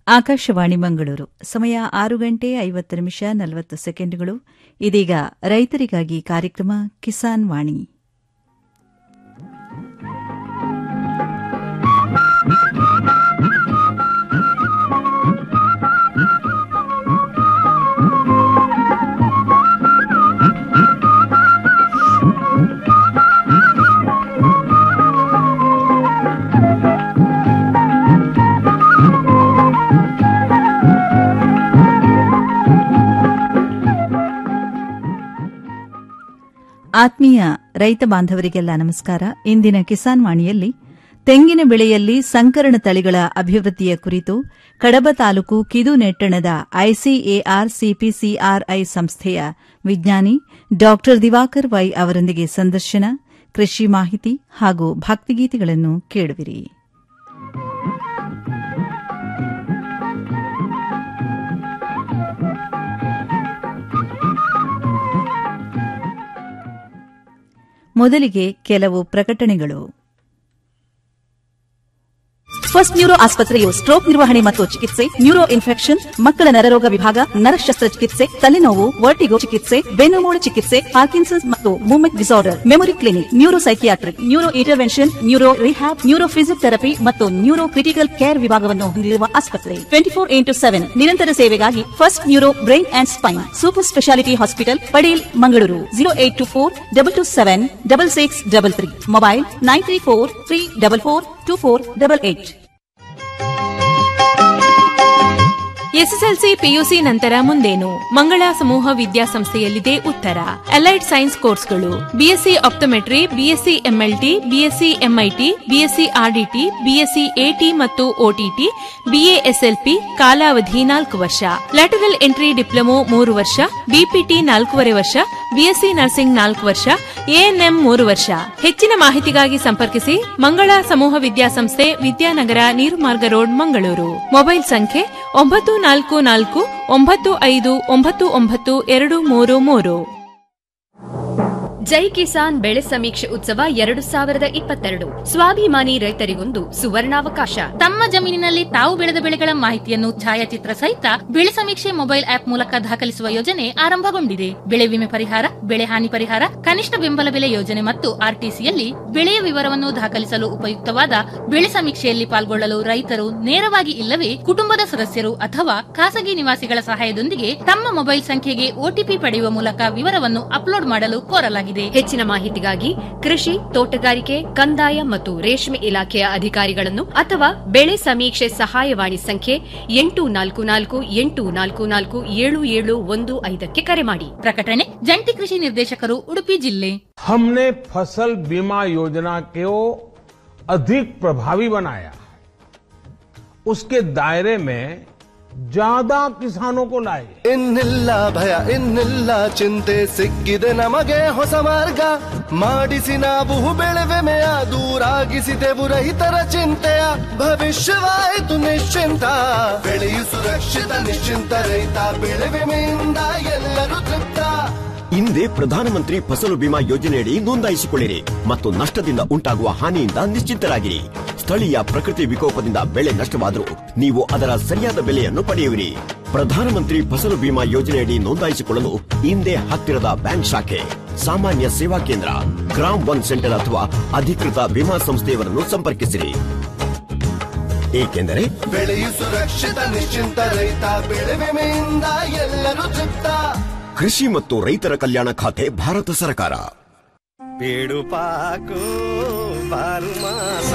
ಆಕಾಶವಾಣಿ ಮಂಗಳೂರು ಸಮಯ ಆರು ಗಂಟೆ ಐವತ್ತು ನಿಮಿಷ ನಲವತ್ತು ಸೆಕೆಂಡುಗಳು ಇದೀಗ ರೈತರಿಗಾಗಿ ಕಾರ್ಯಕ್ರಮ ಕಿಸಾನ್ ವಾಣಿ ಆತ್ಮೀಯ ರೈತ ಬಾಂಧವರಿಗೆಲ್ಲ ನಮಸ್ಕಾರ ಇಂದಿನ ಕಿಸಾನ್ ವಾಣಿಯಲ್ಲಿ ತೆಂಗಿನ ಬೆಳೆಯಲ್ಲಿ ಸಂಕರಣ ತಳಿಗಳ ಅಭಿವೃದ್ಧಿಯ ಕುರಿತು ಕಡಬ ತಾಲೂಕು ಕಿದುನೆಟ್ಟಣದ ಐಸಿಎಆರ್ ಸಿಪಿಸಿಆರ್ಐ ಸಂಸ್ಥೆಯ ವಿಜ್ಞಾನಿ ಡಾ ದಿವಾಕರ್ ವೈ ಅವರೊಂದಿಗೆ ಸಂದರ್ಶನ ಕೃಷಿ ಮಾಹಿತಿ ಹಾಗೂ ಭಕ್ತಿಗೀತೆಗಳನ್ನು ಕೇಳುವಿರಿ ಮೊದಲಿಗೆ ಕೆಲವು ಪ್ರಕಟಣೆಗಳು ಫಸ್ಟ್ ನ್ಯೂರೋ ಆಸ್ಪತ್ರೆಯು ಸ್ಟ್ರೋಕ್ ನಿರ್ವಹಣೆ ಮತ್ತು ಚಿಕಿತ್ಸೆ ನ್ಯೂರೋ ಇನ್ಫೆಕ್ಷನ್ ಮಕ್ಕಳ ನರರೋಗ ವಿಭಾಗ ನರ ಶಸ್ತ್ರಚಿಕಿತ್ಸೆ ತಲೆನೋವು ವರ್ಟಿಗೋ ಚಿಕಿತ್ಸೆ ಬೆನ್ನುಮೂಳೆ ಚಿಕಿತ್ಸೆ ಪಾರ್ಕಿನ್ಸನ್ಸ್ ಮತ್ತು movement disorder memory clinic neuro psychiatric neuro intervention neuro rehab neuro physiotherapy ಮತ್ತು ನ್ಯೂರೋ ಕ್ರಿಟಿಕಲ್ ಕೇರ್ ವಿಭಾಗವನ್ನು ಹೊಂದಿರುವ ಆಸ್ಪತ್ರೆ ಟ್ವೆಂಟಿ ಫೋರ್ ಇಂಟು ಸೆವೆನ್ ನಿರಂತರ ಸೇವೆಗಾಗಿ first neuro brain and spine super speciality hospital Padil Mangaluru zero eight two four double two seven double six double three mobile nine three four three double four two four double eight SSLC PUC ನಂತರ ಮುಂದೇನು ಮಂಗಳ ಸಮೂಹ ವಿದ್ಯಾಸಂಸ್ಥೆಯಲ್ಲಿದೆ ಉತ್ತರ allied science ಕೋರ್ಸ್ಗಳು BSc optometry BSc MLT BSc MIT BSc RDT BSc AT ಮತ್ತು OTT BASLP ಕಾಲಾವಧಿ ನಾಲ್ಕು ವರ್ಷ ಲ್ಯಾಟರಲ್ ಎಂಟ್ರಿ ಡಿಪ್ಲೊಮೊ ಮೂರು ವರ್ಷ ಬಿಪಿಟಿ ನಾಲ್ಕೂವರೆ ವರ್ಷ ಬಿಎಸ್ಸಿ ನರ್ಸಿಂಗ್ ನಾಲ್ಕು ವರ್ಷ ಎಎನ್ಎಂ ಮೂರು ವರ್ಷ ಹೆಚ್ಚಿನ ಮಾಹಿತಿಗಾಗಿ ಸಂಪರ್ಕಿಸಿ ಮಂಗಳ ಸಮೂಹ ವಿದ್ಯಾಸಂಸ್ಥೆ ವಿದ್ಯಾನಗರ ನೀರುಮಾರ್ಗ ರೋಡ್ ಮಂಗಳೂರು ಮೊಬೈಲ್ ಸಂಖ್ಯೆ ಒಂಬತ್ತು ನಾಲ್ಕು ನಾಲ್ಕು ಒಂಬತ್ತು ಐದು ಒಂಬತ್ತು ಒಂಬತ್ತು ಎರಡು ಮೂರು ಮೂರು ಜೈ ಕಿಸಾನ್ ಬೆಳೆ ಸಮೀಕ್ಷೆ ಉತ್ಸವ ಎರಡು ಸಾವಿರದ ಇಪ್ಪತ್ತೆರಡು ಸ್ವಾಭಿಮಾನಿ ರೈತರಿಗೊಂದು ಸುವರ್ಣಾವಕಾಶ ತಮ್ಮ ಜಮೀನಿನಲ್ಲಿ ತಾವು ಬೆಳೆದ ಬೆಳೆಗಳ ಮಾಹಿತಿಯನ್ನು ಛಾಯಾಚಿತ್ರ ಸಹಿತ ಬೆಳೆ ಸಮೀಕ್ಷೆ ಮೊಬೈಲ್ ಆಪ್ ಮೂಲಕ ದಾಖಲಿಸುವ ಯೋಜನೆ ಆರಂಭಗೊಂಡಿದೆ ಬೆಳೆ ವಿಮೆ ಪರಿಹಾರ ಬೆಳೆ ಹಾನಿ ಪರಿಹಾರ ಕನಿಷ್ಠ ಬೆಂಬಲ ಬೆಲೆ ಯೋಜನೆ ಮತ್ತು ಆರ್ಟಿಸಿಯಲ್ಲಿ ಬೆಳೆಯ ವಿವರವನ್ನು ದಾಖಲಿಸಲು ಉಪಯುಕ್ತವಾದ ಬೆಳೆ ಸಮೀಕ್ಷೆಯಲ್ಲಿ ಪಾಲ್ಗೊಳ್ಳಲು ರೈತರು ನೇರವಾಗಿ ಇಲ್ಲವೇ ಕುಟುಂಬದ ಸದಸ್ಯರು ಅಥವಾ ಖಾಸಗಿ ನಿವಾಸಿಗಳ ಸಹಾಯದೊಂದಿಗೆ ತಮ್ಮ ಮೊಬೈಲ್ ಸಂಖ್ಯೆಗೆ ಒಟಿಪಿ ಪಡೆಯುವ ಮೂಲಕ ವಿವರವನ್ನು ಅಪ್ಲೋಡ್ ಮಾಡಲು ಕೋರಲಾಗಿದೆ ಹೆಚ್ಚಿನ ಮಾಹಿತಿಗಾಗಿ ಕೃಷಿ ತೋಟಗಾರಿಕೆ ಕಂದಾಯ ಮತ್ತು ರೇಷ್ಮೆ ಇಲಾಖೆಯ ಅಧಿಕಾರಿಗಳನ್ನು ಅಥವಾ ಬೆಳೆ ಸಮೀಕ್ಷೆ ಸಹಾಯವಾಣಿ ಸಂಖ್ಯೆ ಎಂಟು ನಾಲ್ಕು ನಾಲ್ಕು ಎಂಟು ನಾಲ್ಕು ನಾಲ್ಕು ಏಳು ಏಳು ಒಂದು ಐದಕ್ಕೆ ಕರೆ ಮಾಡಿ ಪ್ರಕಟಣೆ ಜಂಟಿ ಕೃಷಿ ನಿರ್ದೇಶಕರು ಉಡುಪಿ ಜಿಲ್ಲೆ हमने फसल बीमा योजना को अधिक प्रभावी बनाया उसके दायरे में ज्यादा किसानों को लाए ಇನ್ನಿಲ್ಲ ಭಯ ಇನ್ನಿಲ್ಲ ಚಿಂತೆ ಸಿಕ್ಕಿದೆ ನಮಗೆ ಹೊಸ ಮಾರ್ಗ ಮಾಡಿಸಿ ನಾವು ಬೆಳೆವೆಮೆಯ ದೂರಾಗಿಸಿದೆವು ರೈತರ ಚಿಂತೆಯ ಭವಿಷ್ಯವಾಯಿತು ನಿಶ್ಚಿಂತ ಬೆಳೆಯು ಸುರಕ್ಷಿತ ನಿಶ್ಚಿಂತ ರೈತ ಬೆಳೆ ವಿಮೆಯಿಂದ ಎಲ್ಲರೂ ತೃಪ್ತ ಹಿಂದೆ ಪ್ರಧಾನಮಂತ್ರಿ ಫಸಲು ಬಿಮಾ ಯೋಜನೆಯಡಿ ನೋಂದಾಯಿಸಿಕೊಳ್ಳಿರಿ ಮತ್ತು ನಷ್ಟದಿಂದ ಉಂಟಾಗುವ ಹಾನಿಯಿಂದ ನಿಶ್ಚಿಂತರಾಗಿರಿ ಸ್ಥಳೀಯ ಪ್ರಕೃತಿ ವಿಕೋಪದಿಂದ ಬೆಳೆ ನಷ್ಟವಾದರೂ ನೀವು ಅದರ ಸರಿಯಾದ ಬೆಲೆಯನ್ನು ಪಡೆಯುವಿರಿ ಪ್ರಧಾನಮಂತ್ರಿ ಫಸಲು ಬಿಮಾ ಯೋಜನೆಯಡಿ ನೋಂದಾಯಿಸಿಕೊಳ್ಳಲು ಹಿಂದೆ ಹತ್ತಿರದ ಬ್ಯಾಂಕ್ ಶಾಖೆ ಸಾಮಾನ್ಯ ಸೇವಾ ಕೇಂದ್ರ ಗ್ರಾಮ್ ಒನ್ ಸೆಂಟರ್ ಅಥವಾ ಅಧಿಕೃತ ವಿಮಾ ಸಂಸ್ಥೆಯವರನ್ನು ಸಂಪರ್ಕಿಸಿರಿ ಏಕೆಂದರೆ ಬೆಳೆಯು ಸುರಕ್ಷಿತ ನಿಶ್ಚಿಂತ ರೈತ ಬೆಳೆ ವಿಮೆಯಿಂದ ಎಲ್ಲರೂ ತೃಪ್ತ ಕೃಷಿ ಮತ್ತು ರೈತರ ಕಲ್ಯಾಣ ಖಾತೆ ಭಾರತ ಸರ್ಕಾರ पेड़ू पाको बारू मासा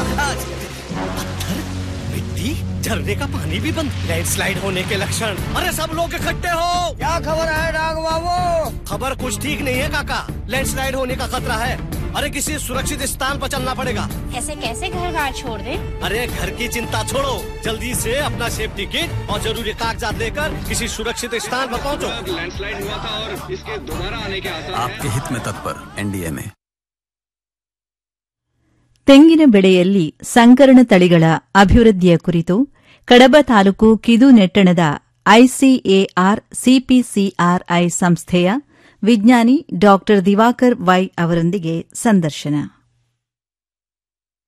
मिट्टी झरने का पानी भी बंद लैंडस्लाइड होने के लक्षण अरे सब लोग इकट्ठे हो क्या खबर है डाग बाबू खबर कुछ ठीक नहीं है काका लैंडस्लाइड होने का खतरा है अरे किसी सुरक्षित स्थान पर चलना पड़ेगा ऐसे कैसे घर बार छोड़ दे अरे घर की चिंता छोड़ो जल्दी से अपना सेफ्टी किट और जरूरी कागजात लेकर किसी सुरक्षित स्थान पर पहुंचो लैंडस्लाइड हुआ था और इसके दोबारा आने के आसार आपके हित में तत्पर एनडीए में ತೆಂಗಿನ ಬೆಳೆಯಲ್ಲಿ ಸಂಕರಣ ತಳಿಗಳ ಅಭಿವೃದ್ಧಿಯ ಕುರಿತು ಕಡಬ ತಾಲೂಕು ಕಿದುನೆಟ್ಟಣದ ಐಸಿಎಆರ್ ಸಿಪಿಸಿಆರ್ಐ ಸಂಸ್ಥೆಯ ವಿಜ್ಞಾನಿ ಡಾ ದಿವಾಕರ್ ವೈ ಅವರೊಂದಿಗೆ ಸಂದರ್ಶನ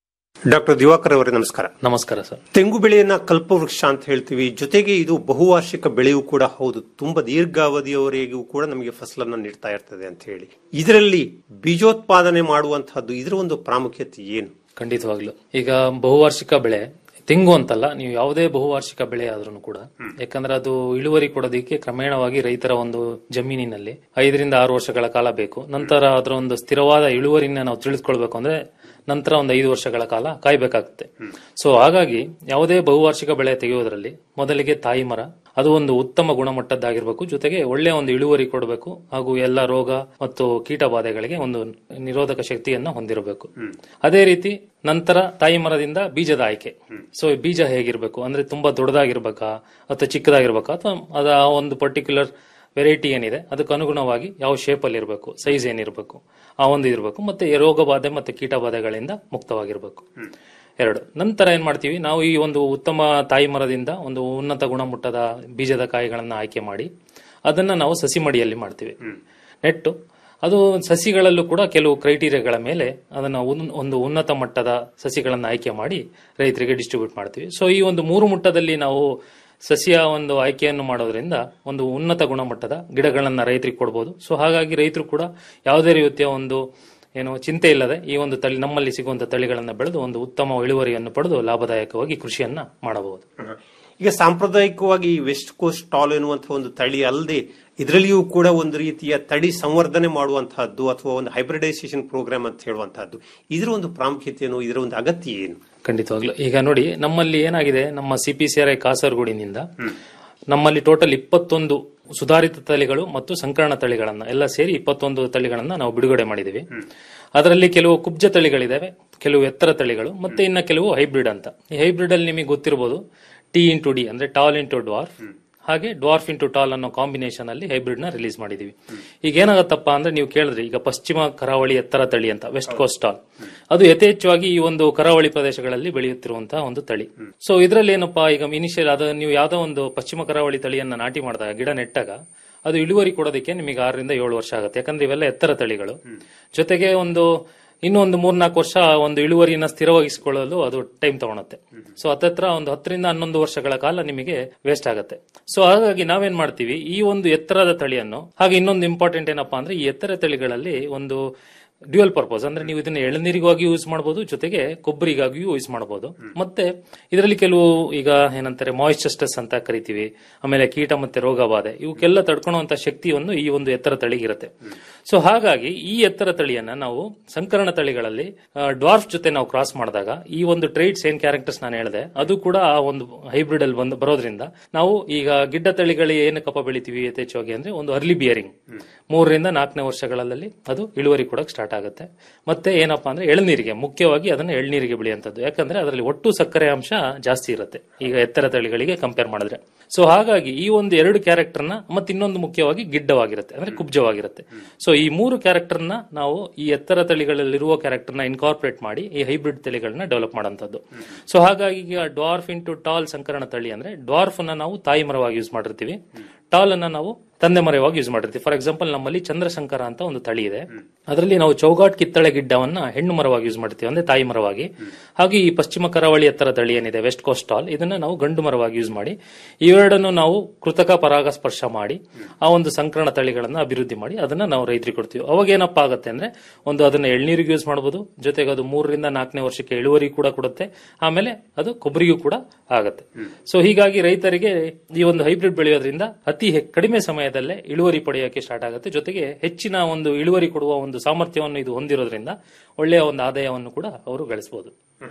ಡಾಕ್ಟರ್ ದಿವಾಕರ್ ಅವರೇ ನಮಸ್ಕಾರ ನಮಸ್ಕಾರ ಸರ್ ತೆಂಗು ಬೆಳೆಯನ್ನ ಕಲ್ಪವೃಕ್ಷ ಅಂತ ಹೇಳ್ತೀವಿ ಜೊತೆಗೆ ಇದು ಬಹುವಾರ್ಷಿಕ ಬೆಳೆಯೂ ಕೂಡ ಹೌದು ತುಂಬಾ ದೀರ್ಘಾವಧಿಯವರೆಗೂ ಕೂಡ ನಮಗೆ ಫಸಲನ್ನ ನೀಡ್ತಾ ಇರ್ತದೆ ಅಂತ ಹೇಳಿ ಇದರಲ್ಲಿ ಬೀಜೋತ್ಪಾದನೆ ಮಾಡುವಂತಹದ್ದು ಇದರ ಒಂದು ಪ್ರಾಮುಖ್ಯತೆ ಏನು ಖಂಡಿತವಾಗ್ಲು ಈಗ ಬಹುವಾರ್ಷಿಕ ಬೆಳೆ ತೆಂಗು ಅಂತಲ್ಲ ನೀವು ಯಾವುದೇ ಬಹುವಾರ್ಷಿಕ ಬೆಳೆ ಆದ್ರೂ ಕೂಡ ಯಾಕಂದ್ರೆ ಅದು ಇಳುವರಿ ಕೊಡೋದಕ್ಕೆ ಕ್ರಮೇಣವಾಗಿ ರೈತರ ಒಂದು ಜಮೀನಿನಲ್ಲಿ ಐದರಿಂದ ಆರು ವರ್ಷಗಳ ಕಾಲ ಬೇಕು ನಂತರ ಅದರ ಒಂದು ಸ್ಥಿರವಾದ ಇಳುವರಿನ ನಾವು ತಿಳಿದುಕೊಳ್ಬೇಕು ಅಂದ್ರೆ ನಂತರ ಒಂದು ಐದು ವರ್ಷಗಳ ಕಾಲ ಕಾಯ್ಬೇಕಾಗುತ್ತೆ ಸೊ ಹಾಗಾಗಿ ಯಾವುದೇ ಬಹುವಾರ್ಷಿಕ ಬೆಳೆ ತೆಗೆಯೋದ್ರಲ್ಲಿ ಮೊದಲಿಗೆ ತಾಯಿ ಮರ ಅದು ಒಂದು ಉತ್ತಮ ಗುಣಮಟ್ಟದ್ದಾಗಿರ್ಬೇಕು ಜೊತೆಗೆ ಒಳ್ಳೆಯ ಒಂದು ಇಳುವರಿ ಕೊಡಬೇಕು ಹಾಗೂ ಎಲ್ಲ ರೋಗ ಮತ್ತು ಕೀಟ ಬಾಧೆಗಳಿಗೆ ಒಂದು ನಿರೋಧಕ ಶಕ್ತಿಯನ್ನ ಹೊಂದಿರಬೇಕು ಅದೇ ರೀತಿ ನಂತರ ತಾಯಿ ಮರದಿಂದ ಬೀಜದ ಆಯ್ಕೆ ಸೊ ಈ ಬೀಜ ಹೇಗಿರ್ಬೇಕು ಅಂದ್ರೆ ತುಂಬಾ ದೊಡ್ಡದಾಗಿರ್ಬೇಕಾ ಅಥವಾ ಚಿಕ್ಕದಾಗಿರ್ಬೇಕಾ ಅಥವಾ ಅದ ಆ ಒಂದು ಪರ್ಟಿಕ್ಯುಲರ್ ವೆರೈಟಿ ಏನಿದೆ ಅದಕ್ಕೆ ಅನುಗುಣವಾಗಿ ಯಾವ ಶೇಪ್ ಅಲ್ಲಿ ಇರಬೇಕು ಸೈಜ್ ಏನಿರಬೇಕು ಆ ಒಂದು ಇರಬೇಕು ಮತ್ತೆ ಈ ರೋಗ ಬಾಧೆ ಮತ್ತೆ ಕೀಟ ಬಾಧೆಗಳಿಂದ ಮುಕ್ತವಾಗಿರ್ಬೇಕು ಎರಡು ನಂತರ ಏನ್ ಮಾಡ್ತೀವಿ ನಾವು ಈ ಒಂದು ಉತ್ತಮ ತಾಯಿ ಮರದಿಂದ ಒಂದು ಉನ್ನತ ಗುಣಮಟ್ಟದ ಬೀಜದ ಕಾಯಿಗಳನ್ನ ಆಯ್ಕೆ ಮಾಡಿ ಅದನ್ನ ನಾವು ಸಸಿ ಮಡಿಯಲ್ಲಿ ಮಾಡ್ತೀವಿ ನೆಟ್ಟು ಅದು ಸಸಿಗಳಲ್ಲೂ ಕೂಡ ಕೆಲವು ಕ್ರೈಟೀರಿಯಾಗಳ ಮೇಲೆ ಅದನ್ನ ಉನ್- ಒಂದು ಉನ್ನತ ಮಟ್ಟದ ಸಸಿಗಳನ್ನ ಆಯ್ಕೆ ಮಾಡಿ ರೈತರಿಗೆ ಡಿಸ್ಟ್ರಿಬ್ಯೂಟ್ ಮಾಡ್ತೀವಿ ಸೊ ಈ ಒಂದು ಮೂರು ಮಟ್ಟದಲ್ಲಿ ನಾವು ಸಸ್ಯ ಒಂದು ಆಯ್ಕೆಯನ್ನು ಮಾಡೋದ್ರಿಂದ ಒಂದು ಉನ್ನತ ಗುಣಮಟ್ಟದ ಗಿಡಗಳನ್ನ ರೈತರಿಗೆ ಕೊಡ್ಬೋದು ಸೊ ಹಾಗಾಗಿ ರೈತರು ಕೂಡ ಯಾವುದೇ ರೀತಿಯ ಒಂದು ಏನು ಚಿಂತೆ ಇಲ್ಲದೆ ಈ ಒಂದು ತಳಿ ನಮ್ಮಲ್ಲಿ ಸಿಗುವಂತ ತಳಿಗಳನ್ನ ಬೆಳೆದು ಒಂದು ಉತ್ತಮ ಇಳುವರಿಯನ್ನು ಪಡೆದು ಲಾಭದಾಯಕವಾಗಿ ಕೃಷಿಯನ್ನ ಮಾಡಬಹುದು ಈಗ ಸಾಂಪ್ರದಾಯಿಕವಾಗಿ ಈ ವೆಸ್ಟ್ ಕೋಸ್ಟ್ ಟಾಲ್ ಎನ್ನುವಂತಹ ಒಂದು ತಳಿ ಅಲ್ಲದೆ ಇದರಲ್ಲಿಯೂ ಕೂಡ ಒಂದು ರೀತಿಯ ತಳಿ ಸಂವರ್ಧನೆ ಮಾಡುವಂತಹದ್ದು ಅಥವಾ ಒಂದು ಹೈಬ್ರಿಡೈಸೇಷನ್ ಪ್ರೋಗ್ರಾಮ್ ಅಂತ ಹೇಳುವಂತಹದ್ದು ಇದರ ಒಂದು ಪ್ರಾಮುಖ್ಯತೆಯನ್ನು ಇದರ ಒಂದು ಅಗತ್ಯ ಏನು ಖಂಡಿತವಾಗ್ಲು ಈಗ ನೋಡಿ ನಮ್ಮಲ್ಲಿ ಏನಾಗಿದೆ ನಮ್ಮ ಸಿಪಿಸಿಆರ್ಐ ಕಾಸರಗೋಡಿನಿಂದ ನಮ್ಮಲ್ಲಿ ಟೋಟಲ್ ಇಪ್ಪತ್ತೊಂದು ಸುಧಾರಿತ ತಳಿಗಳು ಮತ್ತು ಸಂಕರಣ ತಳಿಗಳನ್ನ ಎಲ್ಲ ಸೇರಿ ಇಪ್ಪತ್ತೊಂದು ತಳಿಗಳನ್ನ ನಾವು ಬಿಡುಗಡೆ ಮಾಡಿದೀವಿ ಅದರಲ್ಲಿ ಕೆಲವು ಕುಬ್ಜ ತಳಿಗಳಿದಾವೆ ಕೆಲವು ಎತ್ತರ ತಳಿಗಳು ಮತ್ತೆ ಇನ್ನ ಕೆಲವು ಹೈಬ್ರಿಡ್ ಅಂತ ಈ ಹೈಬ್ರಿಡ್ ಅಲ್ಲಿ ನಿಮಗೆ ಗೊತ್ತಿರಬಹುದು ಟಿ ಇಂಟು ಡಿ ಅಂದ್ರೆ ಟಾಲ್ ಇಂಟು ಡ್ವಾರ್ಫ್ ಹಾಗೆ ಡ್ವಾರ್ಫ್ ಇಂಟು ಟಾಲ್ ಅನ್ನೋ ಕಾಂಬಿನೇಷನ್ ಅಲ್ಲಿ ಹೈಬ್ರಿಡ್ ನ ರಿಲೀಸ್ ಮಾಡಿದೀವಿ ಈಗ ಏನಾಗತ್ತಪ್ಪ ಅಂದ್ರೆ ನೀವು ಕೇಳಿದ್ರಿ ಈಗ ಪಶ್ಚಿಮ ಕರಾವಳಿ ಎತ್ತರ ತಳಿ ಅಂತ ವೆಸ್ಟ್ ಕೋಸ್ಟ್ ಟಾಲ್ ಅದು ಯಥೇಚ್ಛವಾಗಿ ಈ ಒಂದು ಕರಾವಳಿ ಪ್ರದೇಶಗಳಲ್ಲಿ ಬೆಳೆಯುತ್ತಿರುವಂತಹ ಒಂದು ತಳಿ ಸೊ ಇದರಲ್ಲಿ ಏನಪ್ಪಾ ಈಗ ಇನಿಷಿಯಲ್ ಅದು ನೀವು ಯಾವ್ದೋ ಒಂದು ಪಶ್ಚಿಮ ಕರಾವಳಿ ತಳಿಯನ್ನ ನಾಟಿ ಮಾಡಿದಾಗ ಗಿಡ ನೆಟ್ಟಾಗ ಅದು ಇಳುವರಿ ಕೊಡೋದಕ್ಕೆ ನಿಮಗೆ ಆರರಿಂದ ಏಳು ವರ್ಷ ಆಗುತ್ತೆ ಯಾಕಂದ್ರೆ ಇವೆಲ್ಲ ಎತ್ತರ ತಳಿಗಳು ಜೊತೆಗೆ ಒಂದು ಇನ್ನು ಒಂದು ಮೂರ್ನಾಲ್ಕು ವರ್ಷ ಒಂದು ಇಳುವರಿನ ಸ್ಥಿರವಾಗಿಸಿಕೊಳ್ಳಲು ಅದು ಟೈಮ್ ತಗೊಳುತ್ತೆ ಸೊ ಹತ್ತತ್ರ ಒಂದು ಹತ್ತರಿಂದ ಹನ್ನೊಂದು ವರ್ಷಗಳ ಕಾಲ ನಿಮಗೆ ವೇಸ್ಟ್ ಆಗುತ್ತೆ ಸೊ ಹಾಗಾಗಿ ನಾವೇನ್ ಮಾಡ್ತೀವಿ ಈ ಒಂದು ಎತ್ತರದ ತಳಿಯನ್ನು ಹಾಗೆ ಇನ್ನೊಂದು ಇಂಪಾರ್ಟೆಂಟ್ ಏನಪ್ಪಾ ಅಂದ್ರೆ ಈ ಎತ್ತರ ತಳಿಗಳಲ್ಲಿ ಒಂದು ಡ್ಯೂಯಲ್ ಪರ್ಪಸ್ ಅಂದ್ರೆ ನೀವು ಇದನ್ನ ಎಳನೀರಿಗಾಗಿ ಯೂಸ್ ಮಾಡಬಹುದು ಜೊತೆಗೆ ಕೊಬ್ಬರಿಗಾಗಿಯೂ ಯೂಸ್ ಮಾಡಬಹುದು ಮತ್ತೆ ಇದರಲ್ಲಿ ಕೆಲವು ಈಗ ಏನಂತಾರೆ ಮಾಯಿಶ್ಚರ್ ಸ್ಟ್ರೆಸ್ ಅಂತ ಕರಿತೀವಿ ಆಮೇಲೆ ಕೀಟ ಮತ್ತೆ ರೋಗ ಬಾಧೆ ಇವಕ್ಕೆಲ್ಲ ತಡ್ಕೊಳ್ಳುವಂತ ಶಕ್ತಿಯನ್ನು ಈ ಒಂದು ಎತ್ತರ ತಳಿಗಿರುತ್ತೆ ಸೊ ಹಾಗಾಗಿ ಈ ಎತ್ತರ ತಳಿಯನ್ನ ನಾವು ಸಂಕರಣ ತಳಿಗಳಲ್ಲಿ ಡ್ವಾರ್ಫ್ ಜೊತೆ ನಾವು ಕ್ರಾಸ್ ಮಾಡಿದಾಗ ಈ ಒಂದು ಟ್ರೈಟ್ಸ್ ಏನ್ ಕ್ಯಾರೆಕ್ಟರ್ಸ್ ನಾನು ಹೇಳಿದೆ ಅದು ಕೂಡ ಆ ಒಂದು ಹೈಬ್ರಿಡ್ ಅಲ್ಲಿ ಬಂದು ಬರೋದ್ರಿಂದ ನಾವು ಈಗ ಗಿಡ್ಡ ತಳಿಗಳು ಏನು ಕಪ ಬೆಳಿತೀವಿ ಯಥೇಚ್ಛವಾಗಿ ಅಂದ್ರೆ ಒಂದು ಅರ್ಲಿ ಬಿಯರಿಂಗ್ ಮೂರರಿಂದ ನಾಲ್ಕನೇ ವರ್ಷಗಳಲ್ಲಿ ಅದು ಇಳುವರಿ ಕೊಡಕ್ ಸ್ಟಾರ್ಟ್ ಆಗುತ್ತೆ ಮತ್ತೆ ಏನಪ್ಪಾ ಅಂದ್ರೆ ಎಳನೀರಿಗೆ ಮುಖ್ಯವಾಗಿ ಅದನ್ನ ಎಳ್ನೀರಿಗೆ ಬೆಳೆಯುವಂತದ್ದು ಯಾಕಂದ್ರೆ ಅದರಲ್ಲಿ ಒಟ್ಟು ಸಕ್ಕರೆ ಅಂಶ ಜಾಸ್ತಿ ಇರುತ್ತೆ ಈಗ ಎತ್ತರ ತಳಿಗಳಿಗೆ ಕಂಪೇರ್ ಮಾಡಿದ್ರೆ ಸೊ ಹಾಗಾಗಿ ಈ ಒಂದು ಎರಡು ಕ್ಯಾರೆಕ್ಟರ್ನ ಮತ್ತೆ ಇನ್ನೊಂದು ಮುಖ್ಯವಾಗಿ ಗಿಡ್ಡವಾಗಿರುತ್ತೆ ಅಂದ್ರೆ ಕುಬ್ಜವಾಗಿರುತ್ತೆ ಸೊ ಈ ಮೂರು ಕ್ಯಾರೆಕ್ಟರ್ನ ನಾವು ಈ ಎತ್ತರ ತಳಿಗಳಲ್ಲಿರುವ ಕ್ಯಾರೆಕ್ಟರ್ನ ಇನ್ಕಾರ್ಪೊರೇಟ್ ಮಾಡಿ ಈ ಹೈಬ್ರಿಡ್ ತಳಿಗಳನ್ನ ಡೆವಲಪ್ ಮಾಡೋಂಥದ್ದು ಸೊ ಹಾಗಾಗಿ ಈಗ ಡ್ವಾರ್ಫ್ ಇಂಟು ಟಾಲ್ ಸಂಕರಣ ತಳಿ ಅಂದ್ರೆ ಡ್ವಾರ್ಫ್ ಅನ್ನ ನಾವು ತಾಯಿ ಮರವಾಗಿ ಯೂಸ್ ಮಾಡಿರ್ತೀವಿ ಟಾಲ್ ಅನ್ನ ನಾವು ತಂದೆ ಮರವಾಗಿ ಯೂಸ್ ಮಾಡಿರ್ತೀವಿ ಫಾರ್ ಎಕ್ಸಾಂಪಲ್ ನಮ್ಮಲ್ಲಿ ಚಂದ್ರಶಂಕರ ಅಂತ ಒಂದು ತಳಿ ಇದೆ ಅದರಲ್ಲಿ ನಾವು ಚೌಗಾಟ್ ಕಿತ್ತಳೆ ಗಿಡ್ಡವನ್ನ ಹೆಣ್ಣು ಮರವಾಗಿ ಯೂಸ್ ಮಾಡ್ತೀವಿ ಅಂದ್ರೆ ತಾಯಿ ಮರವಾಗಿ ಹಾಗೆ ಈ ಪಶ್ಚಿಮ ಕರಾವಳಿ ಎತ್ತರ ತಳಿ ಏನಿದೆ ವೆಸ್ಟ್ ಕೋಸ್ಟ್ ಟಾಲ್ ಇದನ್ನ ನಾವು ಗಂಡು ಮರವಾಗಿ ಯೂಸ್ ಮಾಡಿ ಇವೆರಡನ್ನು ನಾವು ಕೃತಕ ಪರಾಗಸ್ಪರ್ಶ ಮಾಡಿ ಆ ಒಂದು ಸಂಕರಣ ತಳಿಗಳನ್ನ ಅಭಿವೃದ್ಧಿ ಮಾಡಿ ಅದನ್ನ ನಾವು ರೈತರಿಗೆ ಕೊಡ್ತೀವಿ ಅವಾಗ ಏನಪ್ಪಾ ಆಗುತ್ತೆ ಅಂದ್ರೆ ಒಂದು ಅದನ್ನ ಎಳ್ನೀರಿಗೆ ಯೂಸ್ ಮಾಡಬಹುದು ಜೊತೆಗೆ ಅದು ಮೂರರಿಂದ ನಾಲ್ಕನೇ ವರ್ಷಕ್ಕೆ ಇಳುವರಿ ಕೂಡ ಕೊಡುತ್ತೆ ಆಮೇಲೆ ಅದು ಕೊಬ್ಬರಿಗೂ ಕೂಡ ಆಗುತ್ತೆ ಸೊ ಹೀಗಾಗಿ ರೈತರಿಗೆ ಈ ಒಂದು ಹೈಬ್ರಿಡ್ ಬೆಳೆಯೋದ್ರಿಂದ ಅತಿ ಹೆ- ಕಡಿಮೆ ಸಮಯದಲ್ಲೇ ಇಳುವರಿ ಪಡೆಯೋಕೆ ಸ್ಟಾರ್ಟ್ ಆಗುತ್ತೆ ಜೊತೆಗೆ ಹೆಚ್ಚಿನ ಒಂದು ಇಳುವರಿ ಕೊಡುವ ಒಂದು ಸಾಮರ್ಥ್ಯವನ್ನು ಇದು ಹೊಂದಿರೋದ್ರಿಂದ ಒಳ್ಳೆಯ ಒಂದು ಆದಾಯವನ್ನು ಕೂಡ ಅವರು ಗಳಿಸಬಹುದು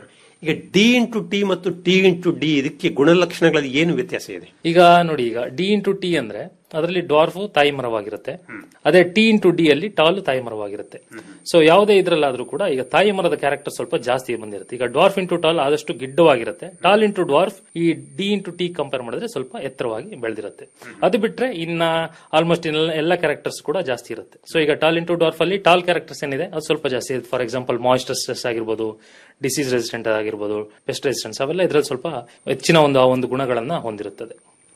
ಈಗ ಡಿ ಇಂಟು ಟಿ ಮತ್ತು ಟಿ ಇಂಟು ಡಿ ಇದಕ್ಕೆ ಗುಣಲಕ್ಷಣಗಳಲ್ಲಿ ಏನು ವ್ಯತ್ಯಾಸ ಇದೆ ಈಗ ನೋಡಿ ಈಗ ಡಿ ಇಂಟು ಟಿ ಅಂದ್ರೆ ಅದರಲ್ಲಿ ಡಾರ್ಫ್ ತಾಯಿ ಮರವಾಗಿರುತ್ತೆ ಅದೇ ಟಿ ಇಂಟು ಡಿ ಅಲ್ಲಿ ಟಾಲ್ ತಾಯಿ ಮರವಾಗಿರುತ್ತೆ ಸೊ ಯಾವುದೇ ಇದ್ರಲ್ಲಾದ್ರೂ ಕೂಡ ಈಗ ತಾಯಿ ಮರದ ಕ್ಯಾರೆಕ್ಟರ್ ಸ್ವಲ್ಪ ಜಾಸ್ತಿ ಬಂದಿರುತ್ತೆ ಈಗ ಡಾರ್ಫ್ ಇಂಟು ಟಾಲ್ ಆದಷ್ಟು ಗಿಡ್ಡವಾಗಿರುತ್ತೆ ಟಾಲ್ ಇಂಟು ಡಾರ್ಫ್ ಈ ಡಿ ಇಂಟು ಟಿ ಕಂಪೇರ್ ಮಾಡಿದ್ರೆ ಸ್ವಲ್ಪ ಎತ್ತರವಾಗಿ ಬೆಳೆದಿರುತ್ತೆ ಅದು ಬಿಟ್ರೆ ಇನ್ನ ಆಲ್ಮೋಸ್ಟ್ ಎಲ್ಲ ಕ್ಯಾರೆಕ್ಟರ್ಸ್ ಕೂಡ ಜಾಸ್ತಿ ಇರುತ್ತೆ ಸೊ ಈಗ ಟಾಲ್ ಇಂಟು ಡಾರ್ಫ್ ಅಲ್ಲಿ ಟಾಲ್ ಕ್ಯಾರೆಕ್ಟರ್ಸ್ ಏನಿದೆ ಅದು ಸ್ವಲ್ಪ ಜಾಸ್ತಿ ಇರುತ್ತೆ ಫಾರ್ ಎಕ್ಸಾಂಪಲ್ ಮಾಯಿಸ್ಟರ್ ಸ್ಟ್ರೆಸ್ ಆಗಿರ್ಬೋದು ಡಿಸೀಸ್ ರೆಸಿಸ್ಟೆಂಟ್ ಆಗಿರ್ಬೋದು ಪೆಸ್ಟ್ ರೆಸಿಸ್ಟೆನ್ಸ್ ಅವೆಲ್ಲ ಇದ್ರಲ್ಲಿ ಸ್ವಲ್ಪ ಹೆಚ್ಚಿನ ಒಂದು ಆ ಒಂದು ಗುಣಗಳನ್ನ ಹೊಂದಿರುತ್ತದೆ